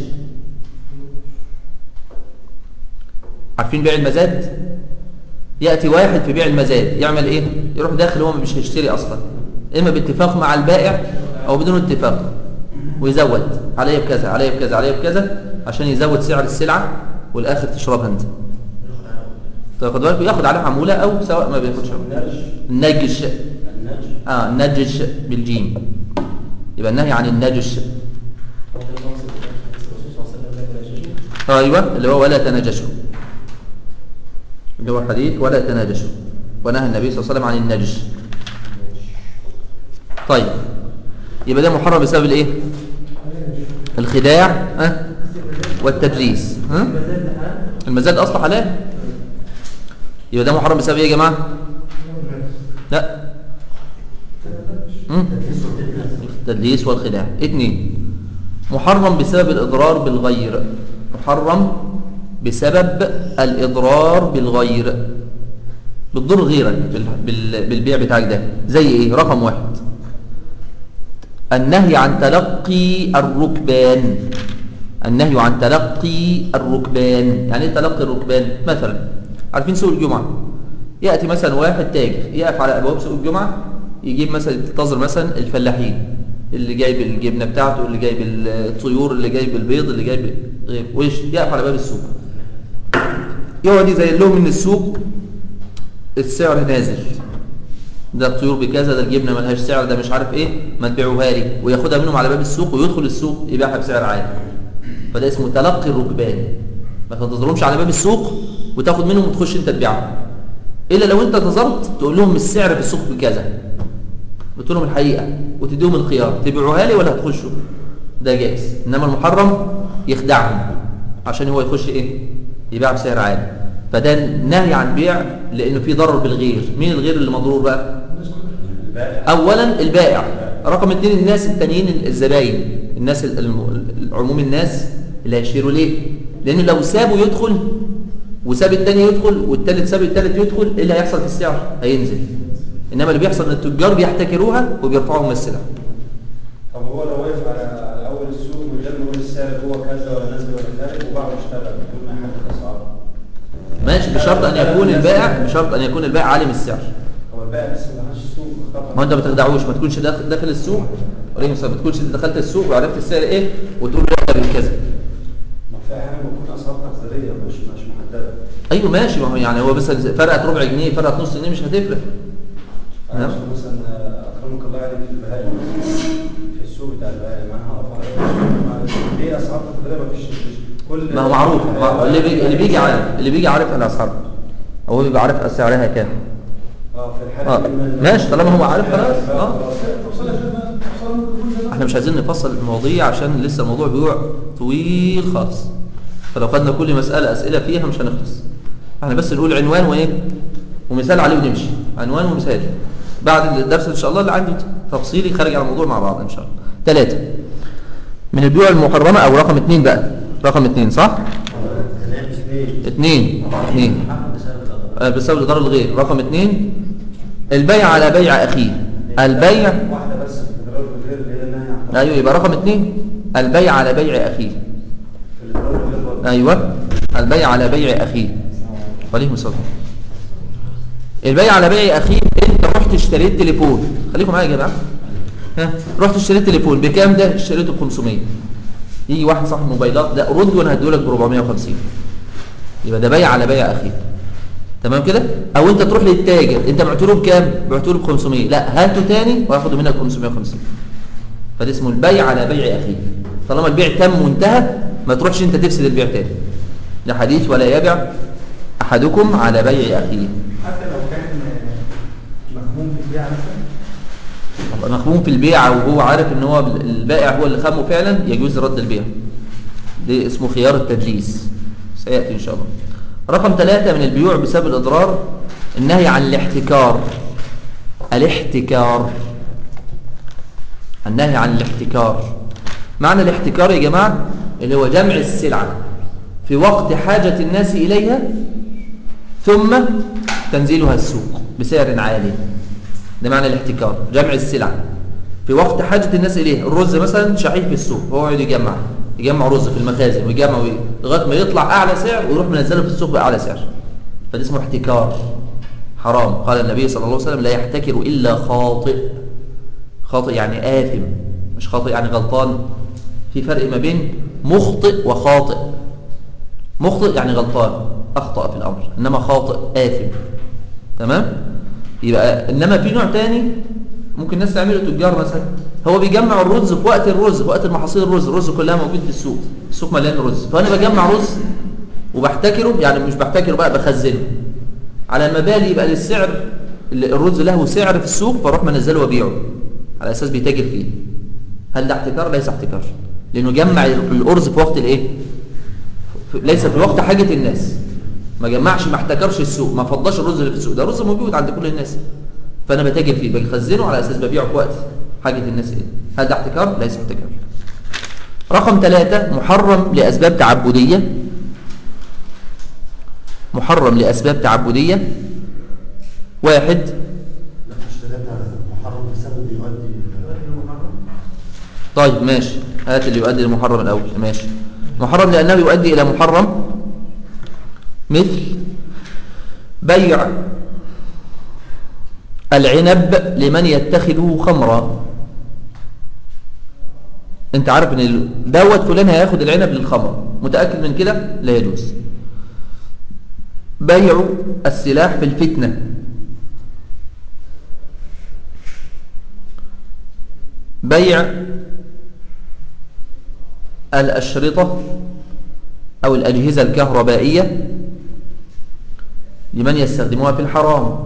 عارفين بيع المزاد يأتي واحد في بيع المزاد يعمل ايه يروح داخل هو مش هيشتري اصلا اما باتفاق مع البائع او بدون اتفاق ويزود عليه بكذا عليه بكذا عليه بكذا عشان يزود سعر السلعة والاخر تشربها انت تاخد بالك ياخد عليها عمولة او سواء ما بياخدش عمولة النجش اه النجش بالجيم يبقى النهي عن النجش ايوه اللي هو ولا تناجشوا اللي هو حديث ولا تناجشوا ونهى النبي صلى الله عليه وسلم عن النجش طيب يبقى ده محرم بسبب الايه الخداع ها والتدليس ها المزاد اصلا حلال يبقى ده محرم بسبب ايه يا جماعه لا مم. التدليس والخداع اتنين محرم بسبب الإضرار بالغير محرم بسبب الإضرار بالغير بتضر غيرك بال- بال- بالبيع بتاعك ده زي ايه رقم واحد النهي عن تلقي الركبان النهي عن تلقي الركبان يعني ايه تلقي الركبان مثلا عارفين سوق الجمعة يأتي مثلا واحد تاجر يقف على أبواب سوق الجمعة يجيب مثلا ينتظر مثلا الفلاحين اللي جايب الجبنة بتاعته اللي جايب الطيور اللي جايب البيض اللي جايب غيره ويش- يقف على باب السوق يقعد يزين لهم ان السوق السعر نازل ده الطيور بكذا ده الجبنه ملهاش سعر ده مش عارف ايه ما تبيعوها لي وياخدها منهم على باب السوق ويدخل السوق يبيعها بسعر عالي فده اسمه تلقي الركبان ما تنتظرهمش على باب السوق وتاخد منهم وتخش انت تبيعها الا لو انت انتظرت تقول لهم السعر في السوق بكذا قلت لهم الحقيقه وتديهم الخيار تبيعوها لي ولا هتخشوا ده جائز انما المحرم يخدعهم عشان هو يخش ايه يبيع بسعر عالي فده نهي عن بيع لانه في ضرر بالغير مين الغير اللي مضرور بقى اولا البائع رقم اتنين الناس التانيين الزباين الناس ال- الم- العموم الناس اللي هيشتروا ليه لان لو سابوا يدخل وساب التاني يدخل والتالت ساب التالت يدخل ايه اللي هيحصل في السعر هينزل انما اللي بيحصل ان التجار بيحتكروها وبيرفعوا من السلع طب هو لو وقف على على اول السوق من غير ما يقول السعر هو كذا ولا نازل ولا خارج وباع واشتغل بدون ما يحدد اسعار ماشي بشرط ان يكون البائع بشرط ان يكون البائع عالم السعر هو البائع لسه ما دخلش السوق اختفى ما انت ما تخدعوش ما تكونش داخل, داخل السوق وليه مثلا ما تكونش انت دخلت السوق وعرفت السعر ايه وتقول له يقدر بكذا ما في احيانا بتكون اسعار تقديريه مش مش محدده ايوه ماشي ما هو يعني هو بس فرقت ربع جنيه فرقت نص جنيه مش هتفرق انا نعم. عشان مثلا آه، اكرمك الله يعني في البهائم في السوق بتاع البهائم انا هقف على ليه اسعار تقديريه ما فيش كل ما هو معروف ما- اللي بيجي اللي بيجي عارف اللي بيجي عارف الاسعار هو بيبقى عارف سعرها كام اه في الحاله اه دي من- ماشي طالما هو عارف خلاص اه تفصيل يا شيخ بقى، تفصيل ممكن يكون زمان. احنا مش عايزين نفصل المواضيع عشان لسه الموضوع بيوع طويل خالص فلو خدنا كل مسألة أسئلة فيها مش هنخلص احنا بس نقول عنوان وايه ومثال عليه ونمشي عنوان ومثال بعد الدرس ان شاء الله اللي عنده تفصيلي خارج على الموضوع مع بعض ان شاء الله ثلاثة من البيوع المحرمة او رقم اثنين بقى رقم اثنين صح اثنين اثنين آه، بسبب ضرر الغير رقم اثنين البيع على بيع اخيه البيع واحده بس في الاضرار بالغير اللي هي النهي عن ايوه يبقى رقم اثنين البيع على بيع اخيه الاضرار بالغير برضه ايوه البيع على بيع اخيه عليكم السلام البيع على بيع اخيه انت رحت اشتريت تليفون خليكم معايا يا جماعه ها رحت اشتريت تليفون بكام ده اشتريته ب 500 يجي واحد صاحب موبايلات ده رد وانا هديهولك ب 450 يبقى ده بيع على بيع اخيه تمام كده او انت تروح للتاجر انت بعته له بكام بعته له ب 500 لا هاته تاني وهاخده منك 550 فده اسمه البيع على بيع اخيه طالما البيع تم وانتهى ما تروحش انت تفسد البيع تاني ده حديث ولا يبع احدكم على بيع اخيه حتى لو كان مخموم في البيع مثلا طب مخموم في البيع وهو عارف ان هو البائع هو اللي خمه فعلا يجوز رد البيع ده اسمه خيار التدليس سياتي ان شاء الله رقم ثلاثة من البيوع بسبب الاضرار النهي عن الاحتكار الاحتكار النهي عن الاحتكار معنى الاحتكار يا جماعة اللي هو جمع السلعة في وقت حاجة الناس إليها ثم تنزيلها السوق بسعر عالي ده معنى الاحتكار جمع السلع في وقت حاجة الناس إليه الرز مثلا شحيح في السوق هو يقعد يجمع يجمع رز في المخازن ويجمع وي- لغاية ما يطلع أعلى سعر ويروح منزله في السوق بأعلى سعر فده اسمه احتكار حرام قال النبي صلى الله عليه وسلم لا يحتكر إلا خاطئ خاطئ يعني آثم مش خاطئ يعني غلطان في فرق ما بين مخطئ وخاطئ مخطئ يعني غلطان أخطأ في الأمر إنما خاطئ آثم تمام يبقى إنما في نوع تاني ممكن الناس تعمله تجار مثلا هو بيجمع الرز في وقت الرز في وقت المحاصيل الرز الرز كلها موجود في السوق السوق مليان رز فأنا بجمع رز وبحتكره يعني مش بحتكره بقى بخزنه على ما بالي يبقى للسعر ال- الرز له سعر في السوق فاروح منزله وابيعه على اساس بيتاجر فيه هل ده احتكار ليس احتكار لانه جمع الارز في وقت الايه في- ليس في وقت حاجه الناس ما جمعش ما احتكرش السوق ما فضاش الرز اللي في السوق ده رز موجود عند كل الناس فانا بتاجر فيه بخزنه على اساس ببيعه في وقت حاجه الناس ايه هل ده احتكار ليس احتكار رقم ثلاثة محرم لأسباب تعبدية محرم لأسباب تعبدية واحد لا مش ثلاثة محرم بسبب يؤدي طيب ماشي هات اللي يؤدي للمحرم الأول ماشي محرم لأنه يؤدي إلى محرم مثل بيع العنب لمن يتخذه خمرا انت عارف ان ال- دوت فلان هياخد العنب للخمر متأكد من كده لا يجوز بيع السلاح في الفتنة بيع الأشرطة أو الأجهزة الكهربائية لمن يستخدموها في الحرام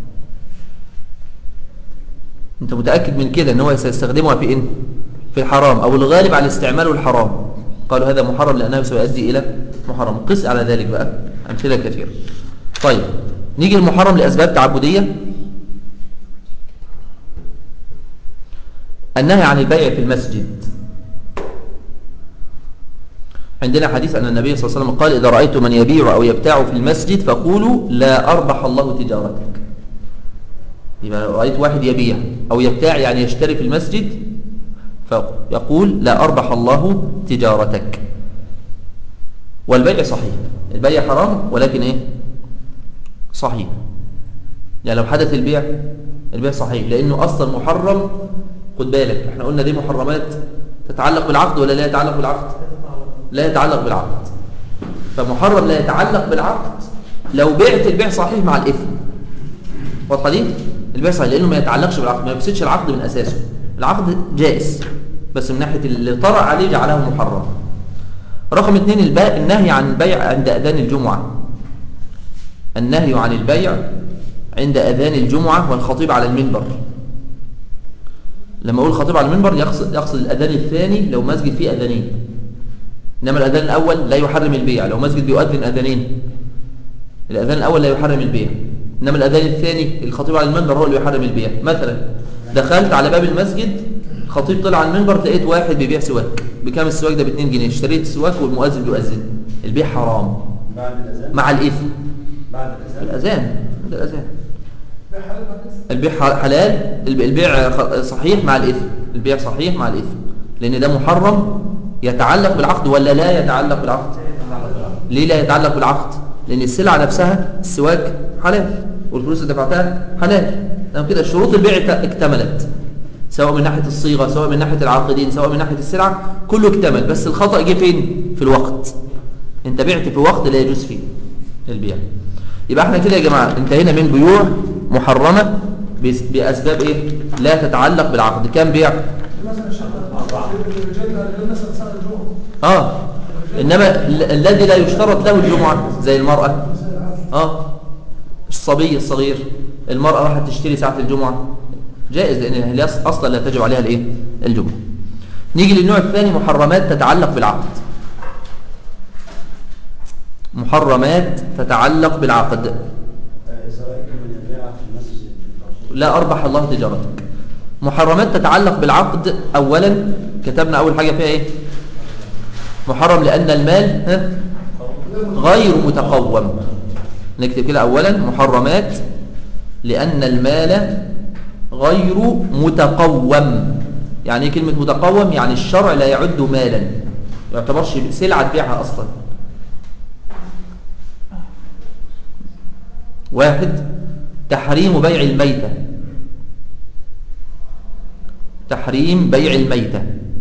انت متأكد من كده ان هو سيستخدمها في إن؟ في الحرام او الغالب على استعماله الحرام قالوا هذا محرم لأنه سيؤدي إلى محرم قس على ذلك بقى أمثلة كثيرة طيب نيجي المحرم لأسباب تعبدية النهي عن البيع في المسجد عندنا حديث أن النبي صلى الله عليه وسلم قال إذا رأيت من يبيع أو يبتاع في المسجد فقولوا لا أربح الله تجارتك يبقى لو رأيت واحد يبيع أو يبتاع يعني يشتري في المسجد فيقول لا أربح الله تجارتك والبيع صحيح البيع حرام ولكن إيه صحيح يعني لو حدث البيع البيع صحيح لأنه أصلا محرم خد بالك احنا قلنا دي محرمات تتعلق بالعقد ولا لا يتعلق بالعقد لا يتعلق بالعقد فمحرم لا يتعلق بالعقد لو بعت البيع صحيح مع الإثم واضحه دي البيع صحيح لأنه ما يتعلقش بالعقد ما يفسدش العقد من أساسه العقد جائز بس من ناحية اللي طرأ عليه جعله محرم رقم اثنين البيع النهي عن البيع عند أذان الجمعة النهي عن البيع عند أذان الجمعة والخطيب على المنبر لما أقول خطيب على المنبر يقصد, يقصد الأذان الثاني لو مسجد فيه أذانين إنما الأذان الأول لا يحرم البيع لو مسجد بيؤذن أذانين الأذان الأول لا يحرم البيع إنما الأذان الثاني الخطيب على المنبر هو اللي يحرم البيع مثلا دخلت على باب المسجد خطيب طلع على المنبر لقيت واحد بيبيع سواك بكام السواك ده ب 2 جنيه اشتريت السواك والمؤذن بيؤذن البيع حرام بعد الأذان مع الإثم بعد الأذان الأذان عند الأذان البيع حلال الب- البيع خ- صحيح مع الإثم البيع صحيح مع الإثم لأن ده محرم يتعلق بالعقد ولا لا يتعلق بالعقد ليه لا يتعلق بالعقد لأن السلعة نفسها السواك حلال والفلوس اللي دفعتها حلال تمام كده شروط البيع ت- اكتملت سواء من ناحية الصيغة سواء من ناحية العاقدين سواء من ناحية السلعة كله اكتمل بس الخطأ جه فين في الوقت انت بعت في وقت لا يجوز فيه البيع يبقى احنا كده يا جماعة انتهينا من بيوع محرمة بس- بأسباب ايه لا تتعلق بالعقد كام بيع مثلا الشرطة الرجال مثلا صار الجمعة اه انما ال- الذي لا يشترط له الجمعة زي المرأة اه الصبي الصغير المرأة راحت تشتري ساعة الجمعة جائز لأن هي أص- أصلا لا تجب عليها الإيه؟ الجمعة نيجي للنوع الثاني محرمات تتعلق بالعقد محرمات تتعلق بالعقد آه، إذا رأيت من يبيع في المسجد لا أربح الله تجارتك محرمات تتعلق بالعقد أولا كتبنا أول حاجة فيها إيه محرم لأن المال ها؟ غير متقوم نكتب كده أولا محرمات لأن المال غير متقوم يعني إيه كلمة متقوم يعني الشرع لا يعد مالا يعتبرش سلعة تبيعها أصلا واحد تحريم بيع الميتة تحريم بيع الميتة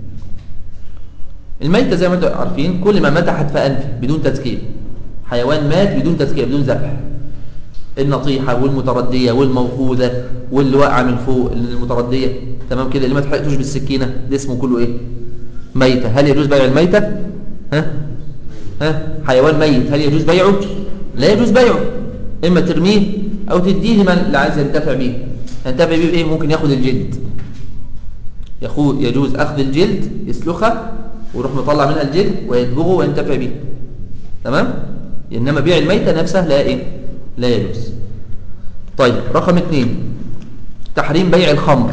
الميتة زي ما انتم عارفين كل ما مات حتف أنف بدون تذكير حيوان مات بدون تذكير بدون ذبح النطيحة والمتردية والموقوذة واللي واقعة من فوق المتردية تمام كده اللي ما تحرقتوش بالسكينة ده اسمه كله ايه ميتة هل يجوز بيع الميتة ها ها حيوان ميت هل يجوز بيعه لا يجوز بيعه اما ترميه او تديه لمن اللي عايز ينتفع بيه ينتفع بيه بايه ممكن ياخد الجلد يخو يجوز اخذ الجلد يسلخها ويروح مطلع منها الجلد ويدبغه وينتفع به تمام انما بيع الميتة نفسها لا ايه لا يجوز طيب رقم اثنين تحريم بيع الخمر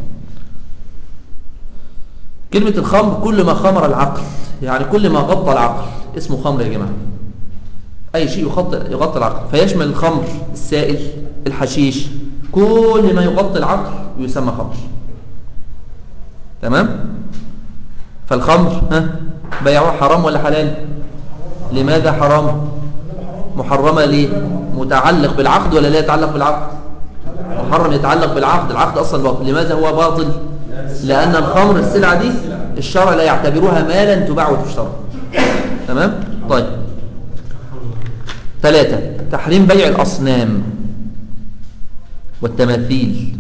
كلمة الخمر كل ما خمر العقل يعني كل ما غطى العقل اسمه خمر يا جماعة أي شيء يغطي, يغطي العقل فيشمل الخمر السائل الحشيش كل ما يغطي العقل يسمى خمر تمام فالخمر ها بيعه حرام ولا حلال لماذا حرام محرمة ليه متعلق بالعقد ولا لا يتعلق بالعقد محرم يتعلق بالعقد العقد أصلا باطل لماذا هو باطل لأن الخمر السلعة دي الشرع لا يعتبرها مالا تباع وتشترى تمام طيب ثلاثة تحريم بيع الأصنام والتماثيل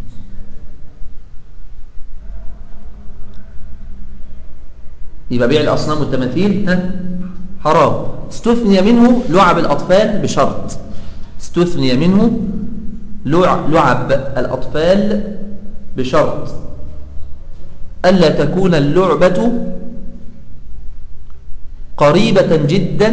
يبقى بيع الأصنام والتماثيل ها حرام استثني منه لعب الأطفال بشرط استثني منه لع- لعب الأطفال بشرط ألا تكون اللعبة قريبة جدا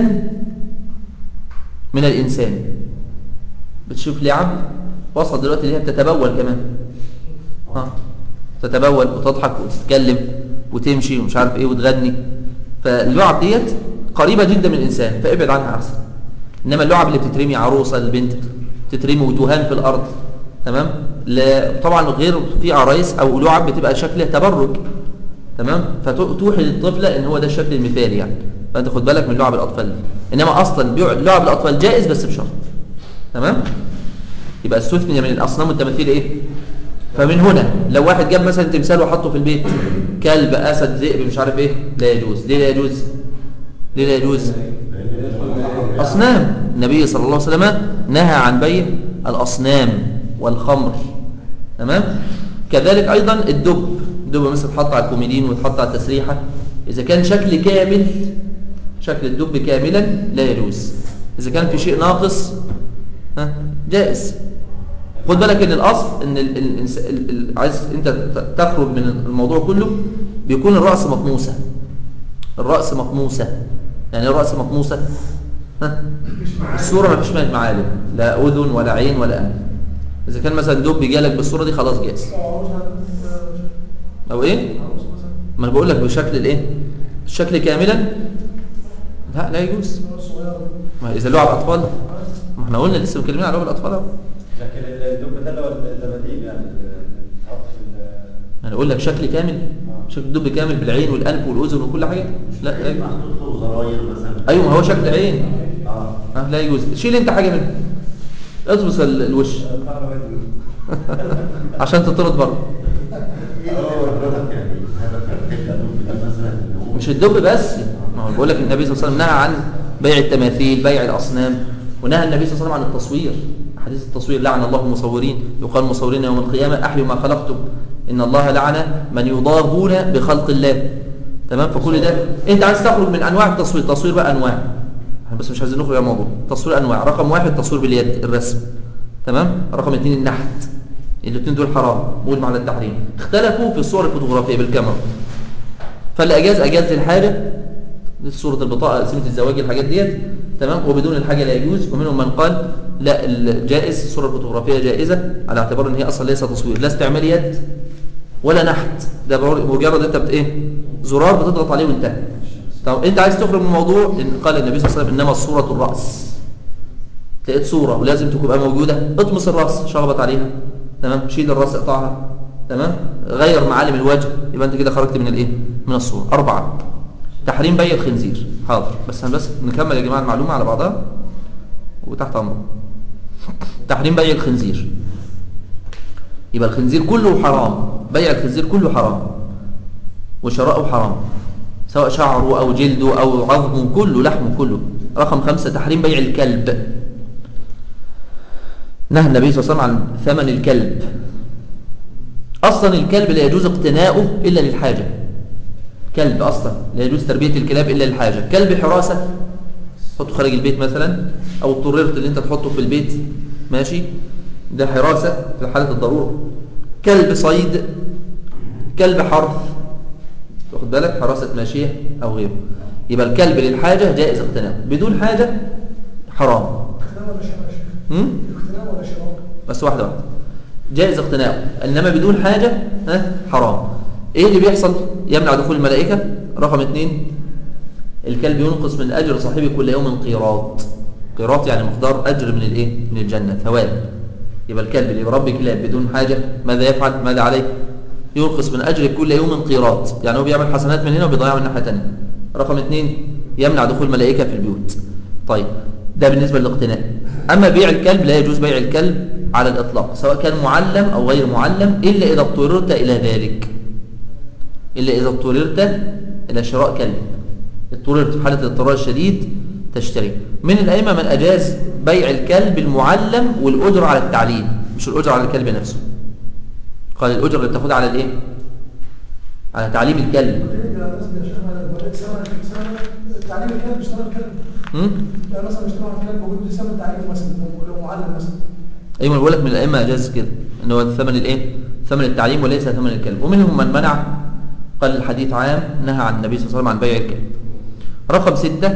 من الإنسان بتشوف لعب وصل دلوقتي اللي هي بتتبول كمان ها تتبول وتضحك وتتكلم وتمشي ومش عارف ايه وتغني فاللعب ديت قريبة جدا من الإنسان فابعد عنها أحسن إنما اللعب اللي بتترمي عروسة البنت بتترمي وتهان في الأرض تمام لا طبعا غير في عرايس أو لعب بتبقى شكلها تبرج تمام فتوحي للطفلة إن هو ده الشكل المثالي يعني فأنت خد بالك من لعب الأطفال دي إنما أصلا بيع لعب الأطفال جائز بس بشرط تمام يبقى استثني من الأصنام والتماثيل إيه فمن هنا لو واحد جاب مثلا تمثال وحطه في البيت كلب أسد ذئب مش عارف إيه لا يجوز ليه لا يجوز ليه لا يجوز أصنام النبي صلى الله عليه وسلم نهى عن بيع الأصنام والخمر تمام كذلك أيضا الدب الدب مثلا تحط على الكوميدين وتحط على التسريحة إذا كان شكل كامل شكل الدب كاملا لا يجوز إذا كان في شيء ناقص ها جائز خد بالك ان الاصل ان ال ال ال ال عايز انت ت- تخرج من الموضوع كله بيكون الراس مطموسه الراس مطموسه يعني إيه الراس مطموسه ها الصوره ما فيش منها معالم لا اذن ولا عين ولا انف اذا كان مثلا دب جالك بالصوره دي خلاص جاهز او ايه ما انا بقول لك بشكل الايه الشكل كاملا لا لا يجوز ما اذا لعب اطفال ما احنا قلنا لسه مكلمين على لعب الاطفال اهو لكن الدب ده اللي هو الدباديب يعني تحط في ال- انا اقول لك شكل كامل شكل الدب كامل بالعين والانف والاذن وكل حاجه لا لا يجوز. محطوط له زراير مثلا ايوه ما هو شكل عين اه أه لا يجوز شيل انت حاجه منه اطمس ال- الوش عشان تطرد بره ايه هو حضرتك يعني هذا ترتيب الدب ده مثلا اللي هو مش الدب بس ما هو بقول لك النبي صلى الله عليه وسلم نهى عن بيع التماثيل بيع الاصنام ونهى النبي صلى الله عليه وسلم عن التصوير حديث التصوير لعن الله المصورين يقال المصورين يوم القيامه احيوا ما خلقتم ان الله لعن من يضاهون بخلق الله تمام فكل ده انت عايز تخرج من انواع التصوير تصوير بقى انواع احنا بس مش عايزين نخرج عن الموضوع تصوير انواع رقم واحد تصوير باليد الرسم تمام رقم اثنين النحت الاثنين دول حرام مجمع على التحريم اختلفوا في الصور الفوتوغرافيه بالكاميرا فاللي اجاز اجاز للحاجه صورة البطاقة قسيمة الزواج الحاجات ديت تمام وبدون الحاجة لا يجوز ومنهم من قال لا الجائز الصورة الفوتوغرافية جائزة على اعتبار ان هي اصلا ليس تصوير لا استعمال يد ولا نحت ده مجرد انت بت ايه زرار بتضغط عليه وانتهى طب انت عايز تخرج من الموضوع ان قال النبي صلى الله عليه وسلم انما الصورة الرأس لقيت صورة ولازم تبقى موجودة اطمس الرأس شغبت عليها تمام شيل الرأس اقطعها تمام غير معالم الوجه يبقى انت كده خرجت من الايه من الصورة أربعة تحريم بيع الخنزير حاضر بس هن بس نكمل يا جماعة المعلومة على بعضها وتحت أمره تحريم بيع الخنزير يبقى الخنزير كله حرام بيع الخنزير كله حرام وشراؤه حرام سواء شعره أو جلده أو عظمه كله لحمه كله رقم خمسة تحريم بيع الكلب نهى النبي صلى الله عليه وسلم عن ثمن الكلب أصلا الكلب لا يجوز اقتناؤه إلا للحاجة كلب أصلا لا يجوز تربية الكلاب إلا للحاجة كلب حراسة تحطه خارج البيت مثلا أو اضطررت اللي أنت تحطه في البيت ماشي ده حراسة في حالة الضرورة كلب صيد كلب حرث واخد بالك حراسة ماشية أو غيره يبقى الكلب للحاجة جائز اقتناؤه بدون حاجة حرام اقتناء ولا شراء يا شيخ؟ هم؟ اقتناء ولا شراء؟ بس واحدة واحدة جائز اقتناؤه انما بدون حاجه ها حرام ايه اللي بيحصل يمنع دخول الملائكه رقم اثنين الكلب ينقص من اجر صاحبه كل يوم قيراط قيراط يعني مقدار اجر من الايه من الجنه ثواب يبقى الكلب اللي يربي كلاب بدون حاجه ماذا يفعل ماذا عليه ينقص من اجر كل يوم قيراط يعني هو بيعمل حسنات من هنا وبيضيعها من ناحيه ثانيه رقم اثنين يمنع دخول الملائكه في البيوت طيب ده بالنسبه للاقتناء اما بيع الكلب لا يجوز بيع الكلب على الاطلاق سواء كان معلم او غير معلم الا اذا اضطررت الى ذلك الا اذا اضطررت الى شراء كلب اضطررت في حاله الاضطرار الشديد تشتري من الائمه من اجاز بيع الكلب المعلم والاجر على التعليم مش الاجر على الكلب نفسه قال الاجر اللي بتاخدها على الايه على تعليم الكلب التعليم الكلب اشتغل الكلب هم؟ يعني مثلا اشتغل الكلب وجود لي ثمن تعليم مثلا لو معلم مثلا ايوه أنا بقول لك من الائمه اجاز كده ان هو ثمن الايه ثمن التعليم وليس ثمن الكلب ومنهم من منع قال الحديث عام نهى عن النبي صلى الله عليه وسلم عن بيع الكلب رقم ستة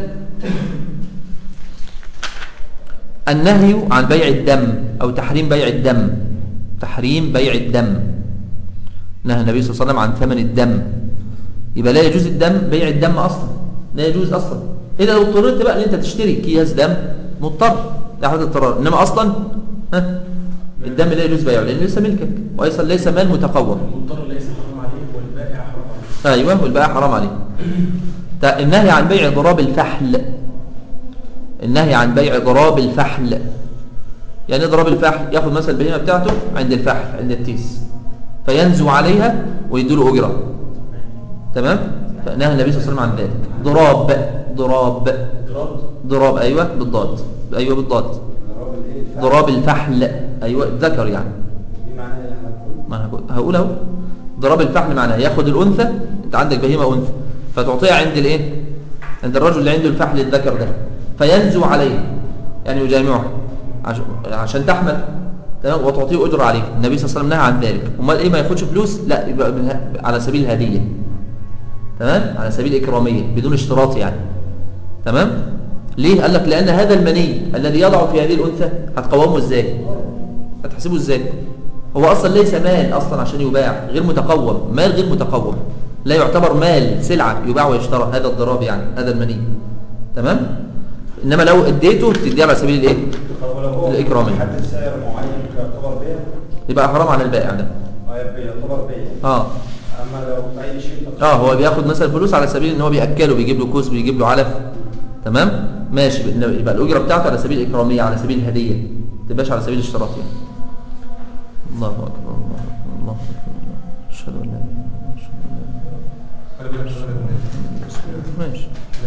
النهي عن بيع الدم أو تحريم بيع الدم تحريم بيع الدم نهى النبي صلى الله عليه وسلم عن ثمن الدم يبقى لا يجوز الدم بيع الدم أصلا لا يجوز أصلا إذا لو اضطررت بقى أن أنت تشتري أكياس دم مضطر لا حد اضطرار إنما أصلا ها الدم لا يجوز بيعه لأنه ليس ملكك وأيضا ليس مال متقوم المضطر ليس حرام عليه والبائع حرام عليه ايوه والبائع حرام عليه تا- النهي عن بيع ضراب الفحل النهي عن بيع ضراب الفحل يعني إيه ضراب الفحل ياخد مثلا البهيمه بتاعته عند الفحل عند التيس فينزو عليها ويديله اجره تمام فنهى النبي صلى الله عليه وسلم عن ذلك ضراب ضراب اضراب ضراب ايوه بالضاد ايوه بالضاد ضرب الايه الفحل. ضراب الفحل ايوه الذكر يعني دي معناها ايه احنا هنقول ما أنا هقول- هقول اهو ضرب الفحل معناه ياخد الانثى انت عندك بهيمه انثى فتعطيها عند الايه عند الرجل اللي عنده الفحل الذكر ده فينزو عليه يعني يجامعه عش- عشان تحمل تمام وتعطيه اجر عليه النبي صلى الله عليه وسلم نهى عن ذلك امال ايه ما ياخدش فلوس لا يبقى من ه- على سبيل الهديه تمام على سبيل اكراميه بدون اشتراط يعني تمام ليه قال لك لان هذا المني الذي يضع في هذه الانثى هتقومه ازاي هتحسبه ازاي هو اصلا ليس مال اصلا عشان يباع غير متقوم مال غير متقوم لا يعتبر مال سلعه يباع ويشترى هذا الضراب يعني هذا المني تمام انما لو اديته تديه على سبيل الايه طب ولو هو الإكرامية. حدد سعر معين يعتبر بيع يبقى حرام على البائع ده اه يبقى يعتبر بيع اه اما لو اي شيء اه هو بياخد مثلا فلوس على سبيل ان هو بياكله بيجيب له كوس بيجيب له علف تمام ماشي يبقى الاجره بتاعته على سبيل الاكراميه على سبيل الهديه ما تبقاش على سبيل الاشتراط يعني الله اكبر الله اكبر الله اكبر اشهد ان لا اله الا الله أشهد أن لا إله إلا الله. ماشي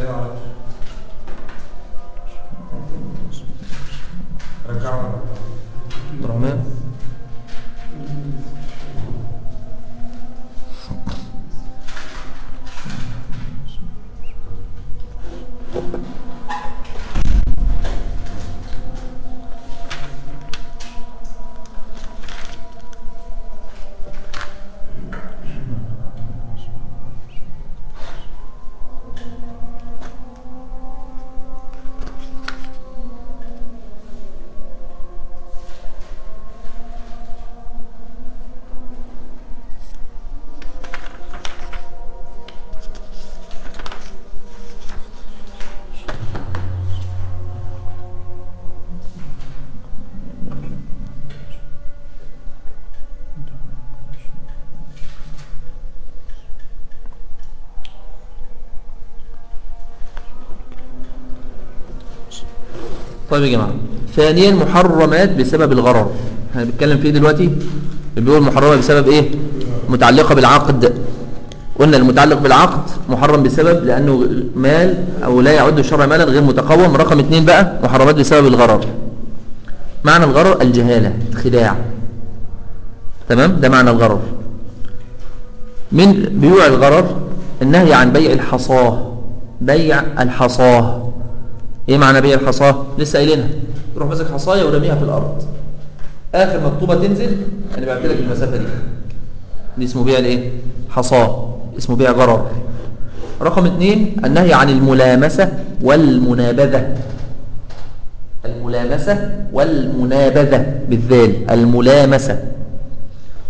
عبد الرحمن طيب يا جماعة ثانيا محرمات بسبب الغرر احنا بنتكلم في ايه دلوقتي بنقول محرمة بسبب ايه متعلقة بالعقد قلنا المتعلق بالعقد محرم بسبب لأنه مال أو لا يعد الشرع مالا غير متقوم رقم اثنين بقى محرمات بسبب الغرر معنى الغرر الجهالة الخداع تمام ده معنى الغرر من بيوع الغرر النهي عن بيع الحصاه بيع الحصاه ايه معنى بيع الحصاه لسه قايلينها يروح ماسك حصايه ورميها في الارض اخر ما الطوبه تنزل انا بعت لك المسافه دي دي اسمه بيع الايه حصاه اسمه بيع غرر رقم اثنين النهي عن الملامسه والمنابذه الملامسه والمنابذه بالذال الملامسه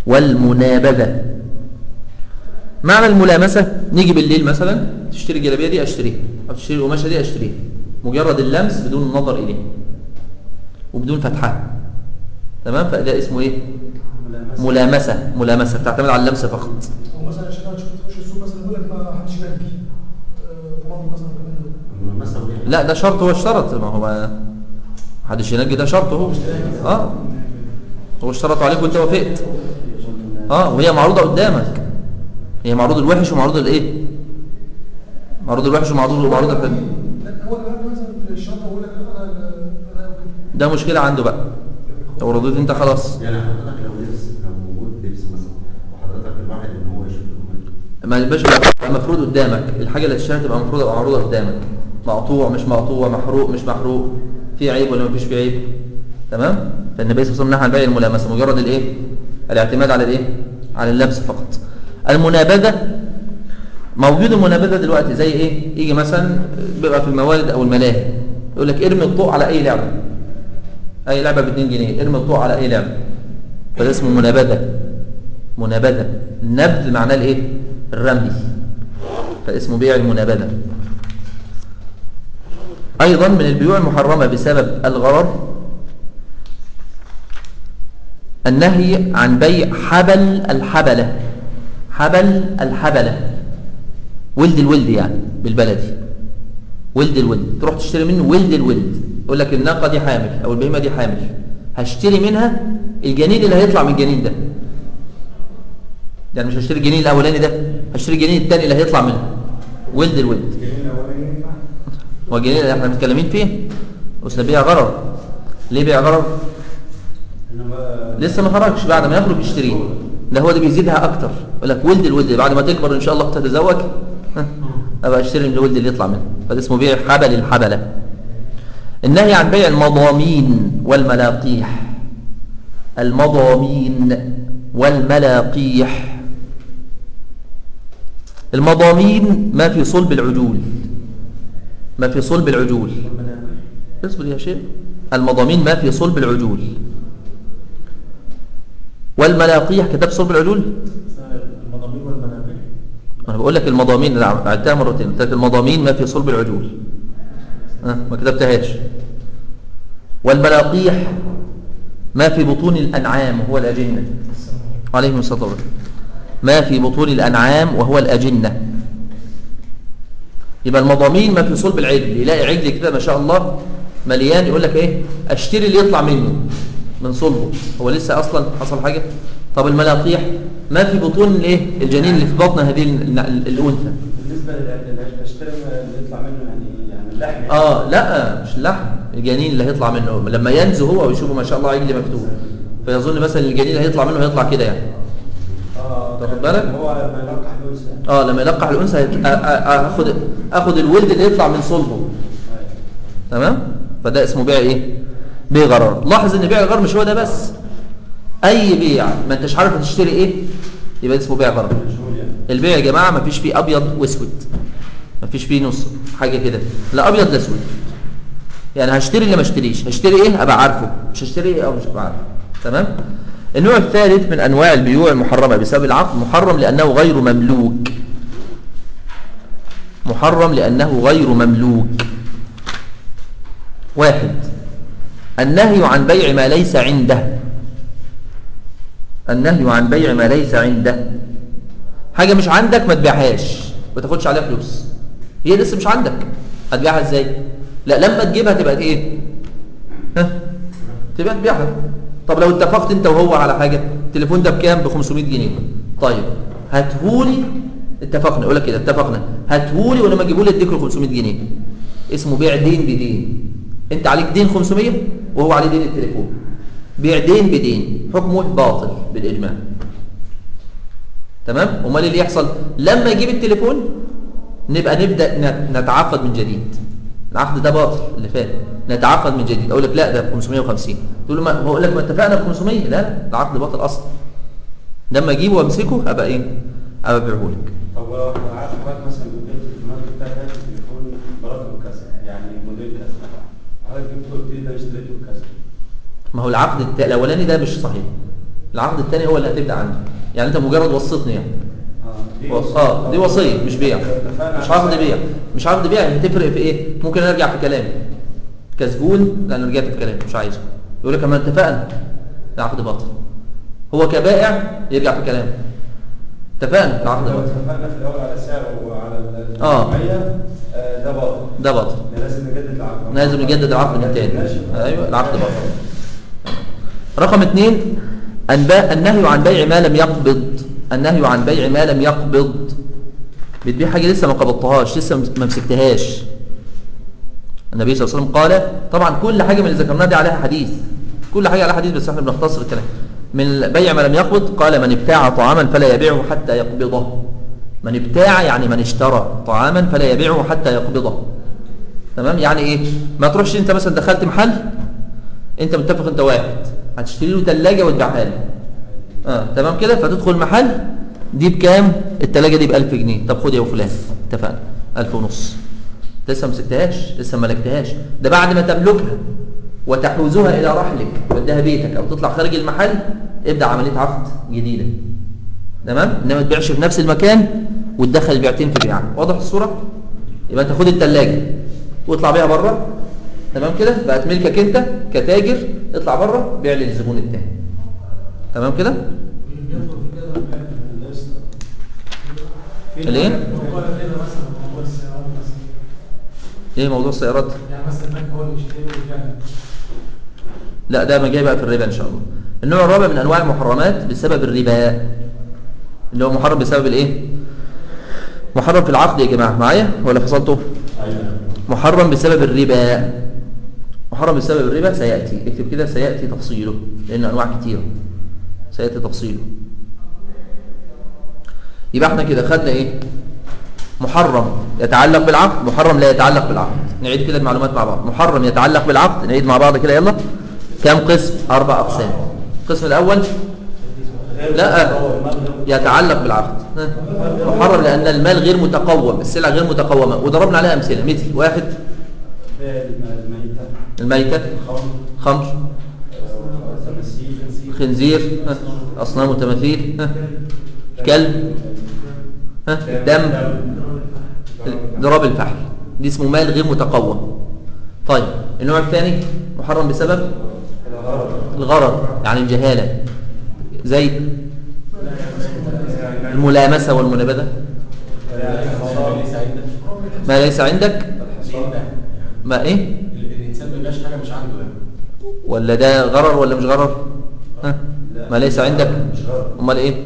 والمنابذة معنى الملامسة نيجي بالليل مثلا تشتري الجلابية دي اشتريها او تشتري القماشة دي اشتريها مجرد اللمس بدون النظر اليه وبدون فتحها تمام فده اسمه ايه ملامسة ملامسة بتعتمد على اللمس فقط ومثلا شغال تشوف تخش السوق مثلا يقول لك ما حدش يلاقي طماطم مثلا كمان مثلا لا ده شرط هو اشترط ما هو محدش ينجي ده شرط هو اه هو اشترط عليك وانت وافقت اه وهي معروضه قدامك هي معروض الوحش ومعروض الايه معروض الوحش ومعروض ومعروض الحلو لا هو اللي بقى مثلا في الشنطه يقول لك انا انا انا وكده ده مشكله عنده بقى لو رضيت انت خلاص يعني حضرتك لو لبس لو موجود لبس مثلا وحضرتك الواحد ان هو يشوف القماش ما يبقاش بقى مفروض قدامك الحاجه اللي تشتريها تبقى مفروض تبقى معروضه قدامك مقطوع مش مقطوع محروق مش محروق في عيب ولا مفيش فيه عيب تمام فالنبي صلى الله عليه وسلم نهى عن بيع الملامسه مجرد الايه الاعتماد على الايه على اللبس فقط المنابذه موجود المنابذه دلوقتي زي ايه يجي مثلا بيبقى في الموالد او الملاهي يقول لك ارمي الضوء على اي لعبه اي لعبه ب 2 جنيه ارمي الضوء على اي لعبه فده اسمه منابذه منابذه النبذ معناه الايه الرمي فاسمه بيع المنابذه ايضا من البيوع المحرمه بسبب الغرر النهي عن بيع حبل الحبله حبل الحبله ولد الولد يعني بالبلدي ولد الولد تروح تشتري منه ولد الولد يقول لك الناقه دي حامل او البهيمه دي حامل هشتري منها الجنين اللي هيطلع من الجنين ده يعني مش هشتري الجنين الاولاني ده هشتري الجنين الثاني اللي هيطلع منه ولد الولد هو الجنين اللي احنا متكلمين فيه بس ده بيع غرر ليه بيع غرر انما لسه ما خرجش بعد ما يخرج يشتريه ده هو ده بيزيدها اكتر يقول لك ولد الولد بعد ما تكبر ان شاء الله تتزوج ها، ابقى اشتري من الولد اللي يطلع منه فده اسمه بيع حبل الحبله النهي عن بيع المضامين والملاقيح المضامين والملاقيح المضامين ما في صلب العجول ما في صلب العجول اصبر يا شيخ المضامين ما في صلب العجول والملاقيح كتاب صلب العجول المضامين والمنابع انا بقول لك المضامين اللي عدتها مرتين قلت لك المضامين ما في صلب العجول ها ما كتبتهاش والملاقيح ما في بطون الانعام وهو الاجنه عليهم الصلاه والسلام ما في بطون الانعام وهو الاجنه يبقى المضامين ما في صلب العجل يلاقي عجل كده ما شاء الله مليان يقول لك ايه اشتري اللي يطلع منه من صلبه هو لسه اصلا حصل حاجه طب الملاقيح ما في بطون الايه الجنين اللي في بطن هذه ال- ال- الانثى بالنسبه للاشتري اللي يطلع منه يعني يعني اللحم اه لا مش اللحم الجنين اللي هيطلع منه لما ينزو هو ويشوفه ما شاء الله عجل مفتوح فيظن مثلا الجنين اللي هيطلع منه هيطلع كده يعني اه تاخد بالك؟ هو لما يلقح الانثى اه لما يلقح الانثى هيت- آ- آ- اخد اخد الولد اللي يطلع من صلبه تمام فده اسمه بيع ايه بيع غرر لاحظ ان بيع الغرر مش هو ده بس اي بيع ما انتش عارف هتشتري ايه يبقى اسمه بيع غرر مشغول يعني البيع يا جماعه ما فيش فيه ابيض واسود ما فيش فيه نص حاجه كده لا ابيض لا اسود يعني هشتري اللي ما اشتريش هشتري ايه ابقى عارفه مش هشتري ايه او مش هبقى عارفه تمام النوع الثالث من انواع البيوع المحرمه بسبب العقد محرم لانه غير مملوك محرم لانه غير مملوك واحد النهي عن بيع ما ليس عنده النهي عن بيع ما ليس عنده حاجة مش عندك ما تبيعهاش ما تاخدش عليها فلوس هي لسه مش عندك هتبيعها ازاي لا لما تجيبها تبقى ايه ها تبقى تبيعها طب لو اتفقت انت وهو على حاجة التليفون ده بكام ب 500 جنيه طيب هاتهولي اتفقنا اقول لك كده اتفقنا هاتهولي ولما تجيبولي اديك له 500 جنيه اسمه بيع دين بدين انت عليك دين 500 وهو عليه دين التليفون بيع دين بدين حكمه باطل بالاجماع تمام امال اللي يحصل لما يجيب التليفون نبقى نبدا ن- نتعاقد من جديد العقد ده باطل اللي فات نتعاقد من جديد اقول لك لا ده ب 550 تقول له ما بقول لك ما اتفقنا ب 500 لا لا ده عقد باطل اصلا لما اجيبه وامسكه ابقى ايه ابقى ابيعه لك طب لو عارف حضرتك مثلا جبت التليفونات بتاعتها التليفون برقم كذا يعني موديل كذا حضرتك جبته قلت لي ده اشتريته بكذا ما هو العقد الت- الاولاني ده مش صحيح العقد الثاني هو اللي هتبدا عنده يعني انت مجرد وصيتني يعني اه وص- اه دي وصيه مش بيع مش عقد بيع مش عقد بيع يعني هتفرق في ايه ممكن ارجع في كلامي كزبون لا انا رجعت في كلامي مش عايزه يقول لك اما اتفقنا العقد باطل هو كبائع يرجع في كلامه اتفقنا العقد لو باطل اتفقنا في الاول على سعر وعلى ال- آه. النوعية، آه، ده باطل ده باطل لازم نجدد العقد لازم نجدد العقد من تاني ايوه العقد باطل رقم اثنين النبا- النهي عن بيع ما لم يقبض النهي عن بيع ما لم يقبض بتبيع حاجه لسه ما قبضتهاش لسه ما مسكتهاش النبي صلى الله عليه وسلم قال طبعا كل حاجه من اللي ذكرناها دي عليها حديث كل حاجه عليها حديث بس احنا بنختصر الكلام من بيع ما لم يقبض قال من ابتاع طعاما فلا يبيعه حتى يقبضه من ابتاع يعني من اشترى طعاما فلا يبيعه حتى يقبضه تمام يعني ايه ما تروحش انت مثلا دخلت محل انت متفق انت واحد هتشتري له ثلاجه وتبيعها له اه تمام كده فتدخل المحل دي بكام الثلاجه دي ب 1000 جنيه طب خد يا فلان اتفقنا 1000 ونص لسه ما مسكتهاش لسه ما ملكتهاش ده بعد ما تملكها وتحوزها الى رحلك توديها بيتك او تطلع خارج المحل ابدا عمليه عقد جديده تمام انما ما تبيعش في نفس المكان وتدخل البيعتين في بيعه واضح الصوره يبقى انت خد الثلاجه واطلع بيها بره تمام كده بقت ملكك انت كتاجر اطلع بره بيع للزبون الثاني تمام كده بيدخل في كده الايه موضوع كده مثلا موضوع السيارات مثلا ايه موضوع السيارات يعني مثلا البنك هو اللي يشتري ويبيع لا ده ما جاي بقى في الربا ان شاء الله النوع الرابع من انواع المحرمات بسبب الربا اللي هو محرم بسبب الايه محرم في العقد يا جماعه معايا ولا فصلته محرم بسبب الربا محرم بسبب الربا سياتي اكتب كده سياتي تفصيله لان انواع كتيره سياتي تفصيله يبقى احنا كده خدنا ايه محرم يتعلق بالعقد محرم لا يتعلق بالعقد نعيد كده المعلومات مع بعض محرم يتعلق بالعقد نعيد مع بعض كده يلا كم قسم اربع اقسام القسم الاول لا يتعلق بالعقد ها؟ محرم لان المال غير متقوم السلعه غير متقومه وضربنا عليها امثله مثل واحد بيع الميتة الميته خمر خمر آه، تماثيل خنزير ها؟ اصنام وتماثيل ها؟ كلب ها؟ دم ضراب الفحل دي اسمه مال غير متقوم طيب النوع الثاني محرم بسبب الغرر يعني الجهالة زي الملامسة والمنابذة ما ليس عندك ما ايه الانسان ما بيبقاش حاجه مش عنده يعني ولا ده غرر ولا مش غرر ها؟ ما ليس عندك امال ايه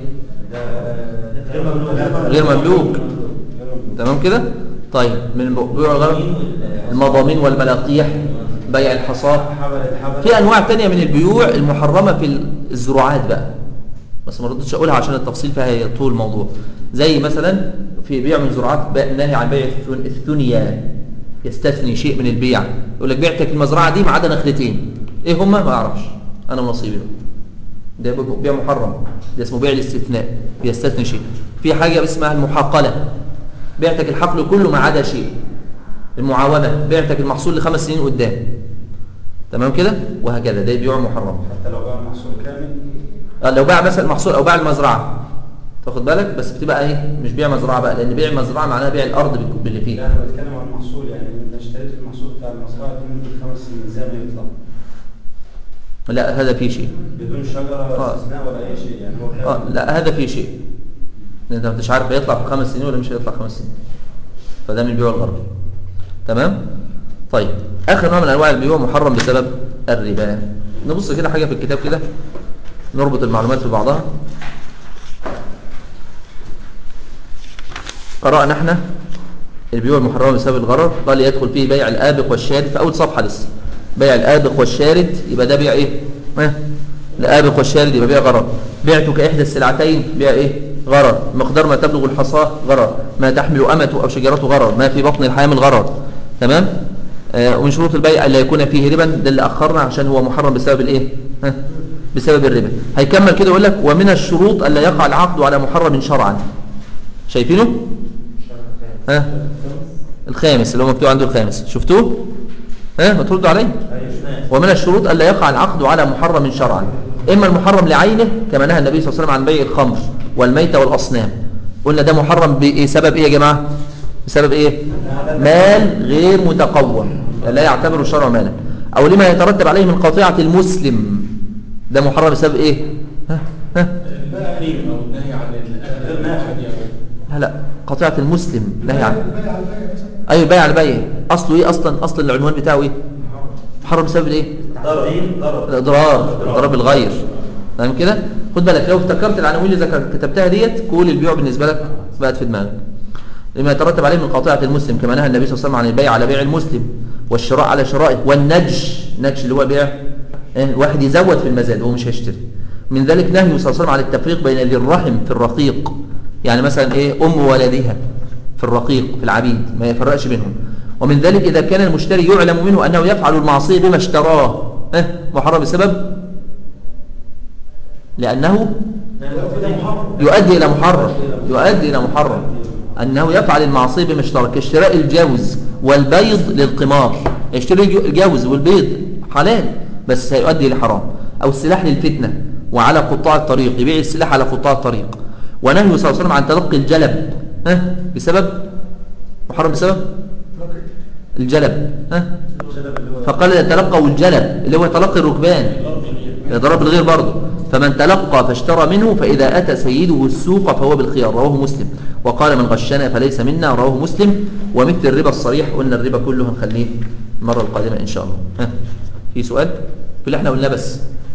غير مملوك تمام كده طيب من بيوع الغرر المضامين والملاقيح بيع الحصاه حبل حبل في انواع تانية من البيوع المحرمة في الزراعات بقى بس ما رضيتش اقولها عشان التفصيل فيها يطول الموضوع زي مثلا في بيع من الزراعات بيع- نهي عن بيع الثن- الثنيا يستثني شيء من البيع يقول لك بعتك المزرعة دي ما عدا نخلتين ايه هما ما اعرفش انا ونصيبي بقى. ده بيع محرم ده اسمه بيع الاستثناء بيستثني شيء في حاجة اسمها المحاقلة بعتك الحقل كله ما عدا شيء المعاومة بعتك المحصول لخمس سنين قدام تمام كده وهكذا ده بيوع محرم حتى لو باع محصول كامل آه، لو باع مثلا محصول او باع المزرعه تاخد بالك بس بتبقى ايه مش بيع مزرعه بقى لان بيع المزرعه معناها بيع الارض بال- باللي لا فيها انا بتكلم عن المحصول يعني انت اشتريت المحصول بتاع المزرعه دي من خمس سنين زي ما يطلع لا هذا فيه شيء بدون شجره آه. استثناء ولا اي شيء يعني هو اه كامل لا هذا فيه شيء لان انت مش عارف هيطلع في خمس سنين ولا مش هيطلع خمس سنين فده من بيوع الغرب تمام طيب اخر نوع من انواع البيوع محرم بسبب الربا نبص كده حاجه في الكتاب كده نربط المعلومات في بعضها قرأنا احنا البيوع المحرمة بسبب الغرر قال يدخل فيه بيع الآبق والشارد في أول صفحة لسه بيع الآبق والشارد يبقى ده بيع إيه؟ ها؟ الآبق والشارد يبقى بيع غرر بعتك إحدى السلعتين بيع إيه؟ غرر مقدار ما تبلغ الحصاة غرر ما تحمل أمته أو شجرته غرر ما في بطن الحامل غرر تمام؟ آه ومن شروط البيع ألا يكون فيه ربا ده اللي أخرنا عشان هو محرم بسبب الإيه؟ ها؟ بسبب الربا هيكمل كده يقول لك ومن الشروط ألا يقع العقد على محرم شرعا شايفينه؟ ها الخامس اللي هو مكتوب عنده الخامس شفتوه ها ما تردوا عليه ومن الشروط الا يقع العقد على محرم شرعا إما المحرم لعينه كما نهى النبي صلى الله عليه وسلم عن بيع الخمر والميتة والأصنام قلنا ده محرم بإيه سبب إيه يا جماعة بسبب إيه مال غير متقوم لا يعتبر الشرع مالا أو لما يترتب عليه من قطيعة المسلم ده محرم بسبب إيه ها ها التحريم او النهي عن الاكل واحد يعني لا لا قطيعة المسلم نهي عن البيع على البيع مثلا أيوة البيع على البيع أصله إيه أصلا أصل العنوان بتاعه إيه محرم بسبب إيه ضرر ضرر الإضرار إضرار بالغير تمام كده خد بالك لو افتكرت العناوين اللي ذكرت كتبتها ديت كل البيوع بالنسبة لك بقت في دماغك لما يترتب عليه من قطيعة المسلم كما نهى النبي صلى الله عليه وسلم عن البيع على بيع المسلم والشراء على شرائه والنج نج اللي هو بيع إيه؟ الواحد يزود في المزاد وهو مش هيشتري من ذلك نهي صلى الله عليه وسلم عن التفريق بين ذي الرحم في الرقيق يعني مثلا ايه ام ولدها في الرقيق في العبيد ما يفرقش بينهم ومن ذلك إذا كان المشتري يعلم منه أنه يفعل المعصية بما اشتراه اه محرم بسبب لأنه يؤدي إلى محرم يؤدي إلى محرم أنه يفعل المعصية بما اشترى كاشتراء الجوز والبيض للقمار يشتري الج- الجوز والبيض حلال بس هيؤدي إلى حرام أو السلاح للفتنة وعلى قطاع الطريق يبيع السلاح على قطاع الطريق ونهي صلى الله عليه وسلم عن تلقي الجلب ها بسبب محرم بسبب الجلب ها فقال يتلقوا الجلب اللي هو تلقي الركبان ضرب الغير برضه فمن تلقى فاشترى منه فإذا أتى سيده السوق فهو بالخيار رواه مسلم وقال من غشنا فليس منا رواه مسلم ومثل الربا الصريح قلنا الربا كله هنخليه المرة القادمة إن شاء الله ها في سؤال في اللي احنا قلناه بس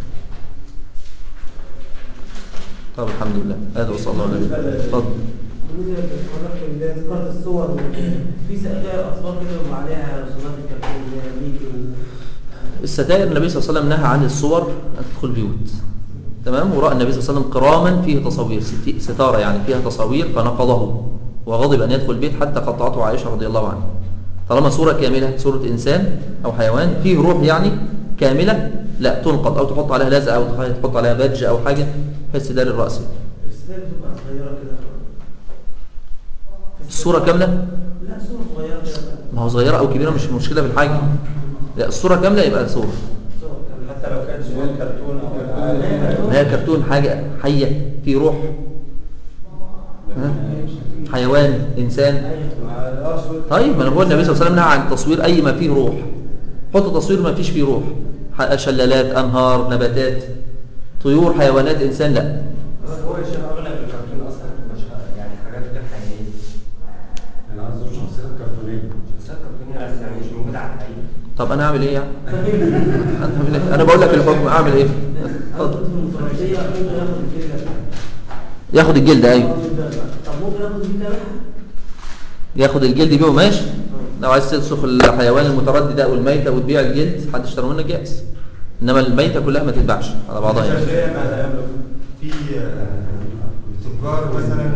طب الحمد لله هذا وصلى الله عليه وسلم اتفضل بالنسبه للحضرتك اللي ذكرت الصور في سقايا اصوات كده وعليها رسومات الكرتون اللي هي ميكي الستائر النبي صلى الله عليه وسلم نهى عن الصور أن تدخل بيوت تمام ورأى النبي صلى الله عليه وسلم كراما فيه تصوير ستي- ستارة يعني فيها تصاوير فنقضه وغضب أن يدخل البيت حتى قطعته عائشة رضي الله عنها طالما صورة كاملة صورة إنسان أو حيوان فيه روح يعني كاملة لا تنقض أو تحط عليها لزقة أو تحط عليها بادج أو حاجة بحيث تداري الرأس السقايا بتبقى صغيره كده الصورة كاملة لا صوره صغيره كده ما هو صغيرة أو كبيرة مش مشكلة في الحجم لا الصورة كاملة يبقى صورة صور كامله حتى لو كانت صور كرتون او ألعاب. ما هي كرتون حاجة حية فيه روح ها؟ حيوان إنسان آه، صور طيب ما انا بقول النبي صلى الله عليه وسلم نهى عن تصوير اي ما فيه روح حط تصوير ما فيش فيه روح ح- شلالات انهار نباتات طيور حيوانات انسان لا هو الشيخ اغلب الكرتون اصلا مش يعني حاجات غير حقيقيه انا قصدي شخصيات كرتونيه شخصيات كرتونية بس يعني مش موجودة على الحقيقة طب انا اعمل ايه يعني انا أعمل إيه؟ انا بقول لك الحكم اعمل ايه انا اتفضل. كنت في المترديه ممكن اخد الكلمه ياخد الجلد ايوه طب ممكن اخد الكلمه ياخد الجلد يبيعه ماشي لو عايز تسلخ الحيوان المتردد او الميته وتبيع الجلد حد اشترى منك جائز انما الميته كلها ما تتباعش على بعضها يعني. شغال ما يملك في آه، تجار مثلا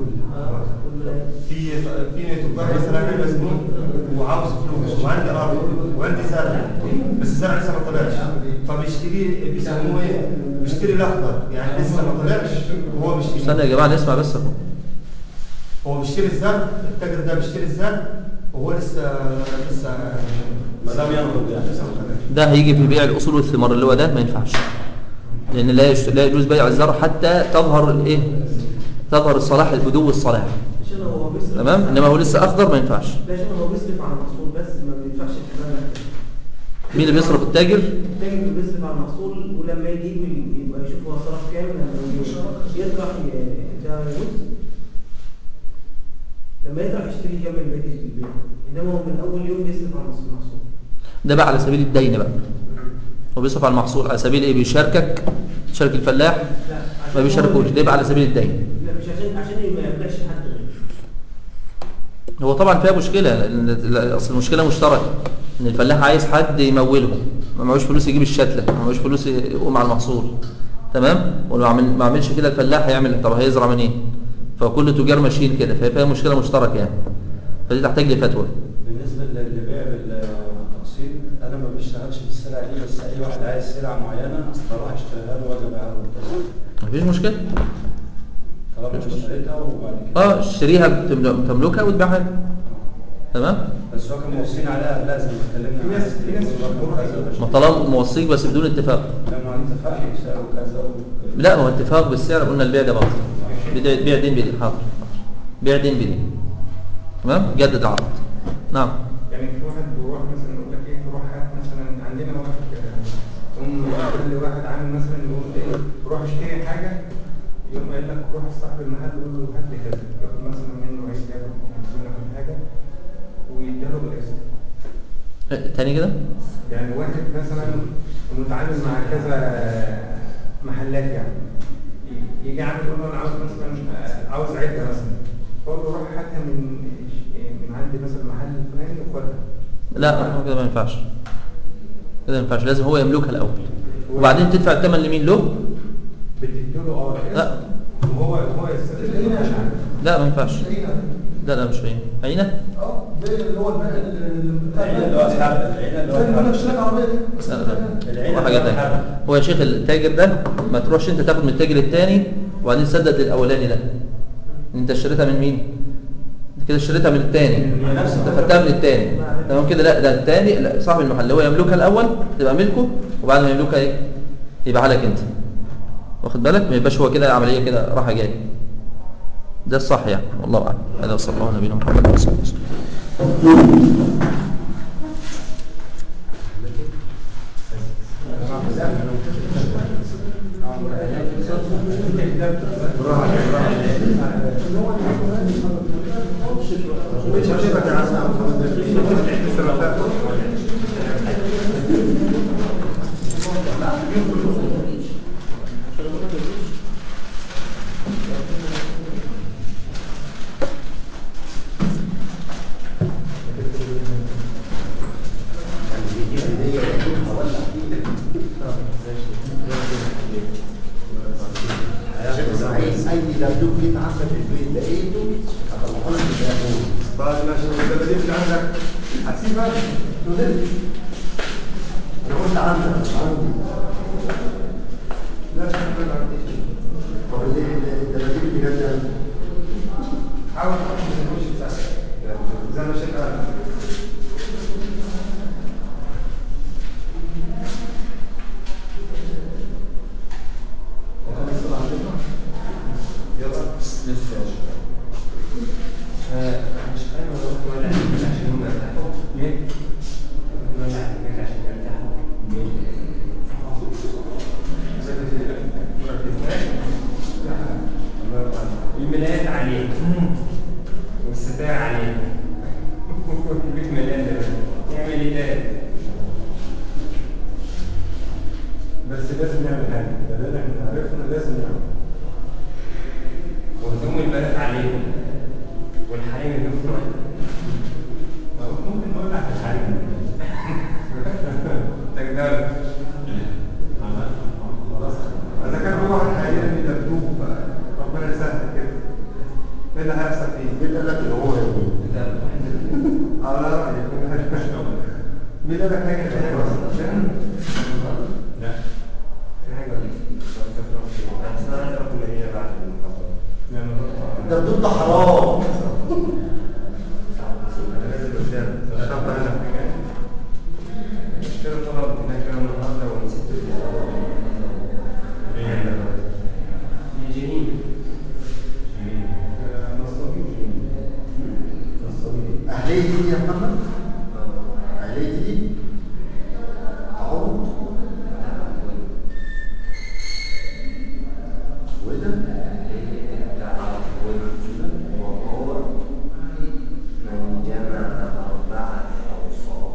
في في تجار مثلا مسجون وعاوز فلوس وعندي ارض وعندي زرع بس الزرع لسه ما طلعش فبيشتري بيسموه ايه؟ بيشتري الاخضر يعني لسه ما طلعش وهو بيشتري استنى يا جماعه نسمع بس اهو هو بيشتري الزرع التاجر ده بيشتري الزرع وهو لسه لسه ما دام ينضج يعني. لسه ما طلعش ده هيجي في بيع الاصول والثمار اللي هو ده ما ينفعش لان لا يشت... لا يجوز بيع الزرع حتى تظهر الايه تظهر الصلاح البدو والصلاح عشان هو بيصرف تمام انما هو لسه اخضر ما ينفعش لا عشان هو بيصرف على المحصول بس ما بيدفعش الحمامه مين اللي بيصرف التاجر التاجر بيصرف على المحصول ولما يجي يجي يبقى يشوف هو صرف كام لما يطرح ي- ده يجوز لما يطرح يشتري يكمل بقيه البيع انما هو من اول يوم بيصرف على المحصول ده بقى على سبيل الدين بقى هو بيصرف على المحصول على سبيل ايه بيشاركك شارك الفلاح لا ما عشان بيشاركوش هو- ده يبقى على سبيل الدين لا مش عشان عشان ما يبلاش حد غيره هو طبعا فيها مشكله لان ال- اصل المشكله مشتركه ان الفلاح عايز حد يموله ما معهوش فلوس يجيب الشتله ما معهوش فلوس يقوم على المحصول تمام ولو عمل ما عملش كده الفلاح هيعمل طب هيزرع منين فكل التجار ماشيين كده فهي فيها مشكله مشتركه يعني فدي تحتاج لفتوى بالنسبه للبيع بالتقسيط انا ما بشتغلش في السلع دي بس اي واحد عايز سلعه معينه بروح اشتريها له واجي ابيعها له بالتقسيط. مفيش مشكله طالما اشتريتها وبعد كده اه اشتريها بتمل- تملكها وتبيعها له. تمام بس هو كان موصين عليها لازم اتكلمنا في ناس- في ناس ما طالما موصيك بس بدون اتفاق لما اتفاق يساوي كذا و- لا هو اتفاق بالسعر قلنا البيع ده باطل بيع بيع دين بدين حاضر بيع دين بدين تمام جدد عقد نعم يعني في واحد بيروح مثلا يقول لك ايه روح هات مثلا عندنا واحد آه، ام كل واحد عامل مثلا يقول ايه روح اشتري حاجه يقوم قايل لك روح صاحب المحل يقول له هات لي كذا ياخد مثلا منه عيش ياخد منه كل حاجه ويديها له بالقسط اه، تاني كده يعني واحد مثلا متعامل مع كذا محلات يعني ي- يجي عامل يقول له انا عاوز مثلا آه، عاوز عده مثلا فاقول له روح هاتها من من عندي مثلا المحل الفلاني وخدها لا هو كده ما ينفعش كده ما ينفعش لازم هو يملكها الاول وبعدين تدفع الثمن لمين له بتديله اه لا. وهو هو يستفيد منه عشان عارف. لا ما ينفعش لا لا مش عين عينه اه ده اللي هو البنك العين اللي هو الحبل العين اللي هو زي ما الحبل اشتراك عربيه دي لا لا العين هو حاجه اللي هو ثانيه الحبل. هو يا شيخ التاجر ده ما تروحش انت تاخد من التاجر الثاني وبعدين تسدد للاولاني ده انت اشتريتها من مين انت كده اشتريتها من الثاني انت خدتها من الثاني تمام كده لا ده الثاني لا، صاحب المحل هو يملكها الاول تبقى ملكه وبعد ما يملكها ايه يبقى عليك انت واخد بالك ما يبقاش هو كده عمليه كده راحه جايه ده الصح يعني والله اعلم هذا صلى الله على نبينا محمد وعلى اله وصحبه اي دبدوب جيت عندك في البيت لقيته هطلعه لك من الأخوة. بعد ما شو الدباديب اللي عندك هتسيبها تدل انا قلت عندك عندي لا شو ما عنديش طب اللي الدباديب اللي جت عندي حاول تحط من الوش بتاعك زي ما شيخ قال يلا لسه يا شباب مش انا ولا ولا عشان هم يرتاحوا ليه؟ ولا عشان يرتاحوا الملايات عليه والستار عليه والبيت مليان دلوقتي. يعمل ايه تاني؟ بس لازم نعمل حاجه ده اللي احنا عرفنا لازم نعمل وهدوم البنات عليهم والحريم يدوم ممكن نقول لك الحريم تقدر خلاص اذا كان هو هيرمي دبدوب بقى ربنا يسهل كده ايه اللي هيحصل فيه؟ مين قال لك ان هو يومي على رايك مين قال لك حاجه تانية اصلا؟ لا في حاجة ولا إيه؟ بس أنا عايز أعرف المدينة بعد المحاضرة الدبدوب ده حرام لازم قدام الشنطه هنا كده طلب هناك كده النهارده ونسيت يجيني اهليتي دي يا محمد اهليتي دي عمر وده وهو من جمع أربعة أوصاف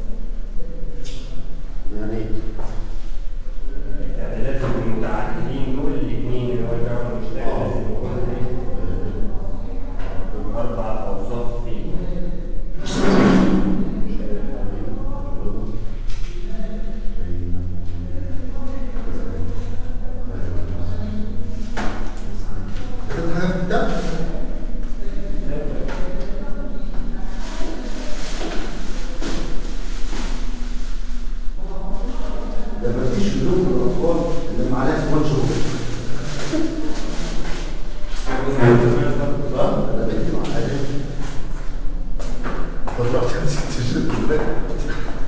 يعني ايه؟ يعني لازم المتعددين دول الاثنين اللي هو الجمع المشترك لازم يكون أربع أوصاف فيه كتبت حاجه في الكتاب؟ ده مفيش ذنوب من الاطفال اللي معاه في ماتش صح؟ انا بكتب على حاجه طلعت ست شهور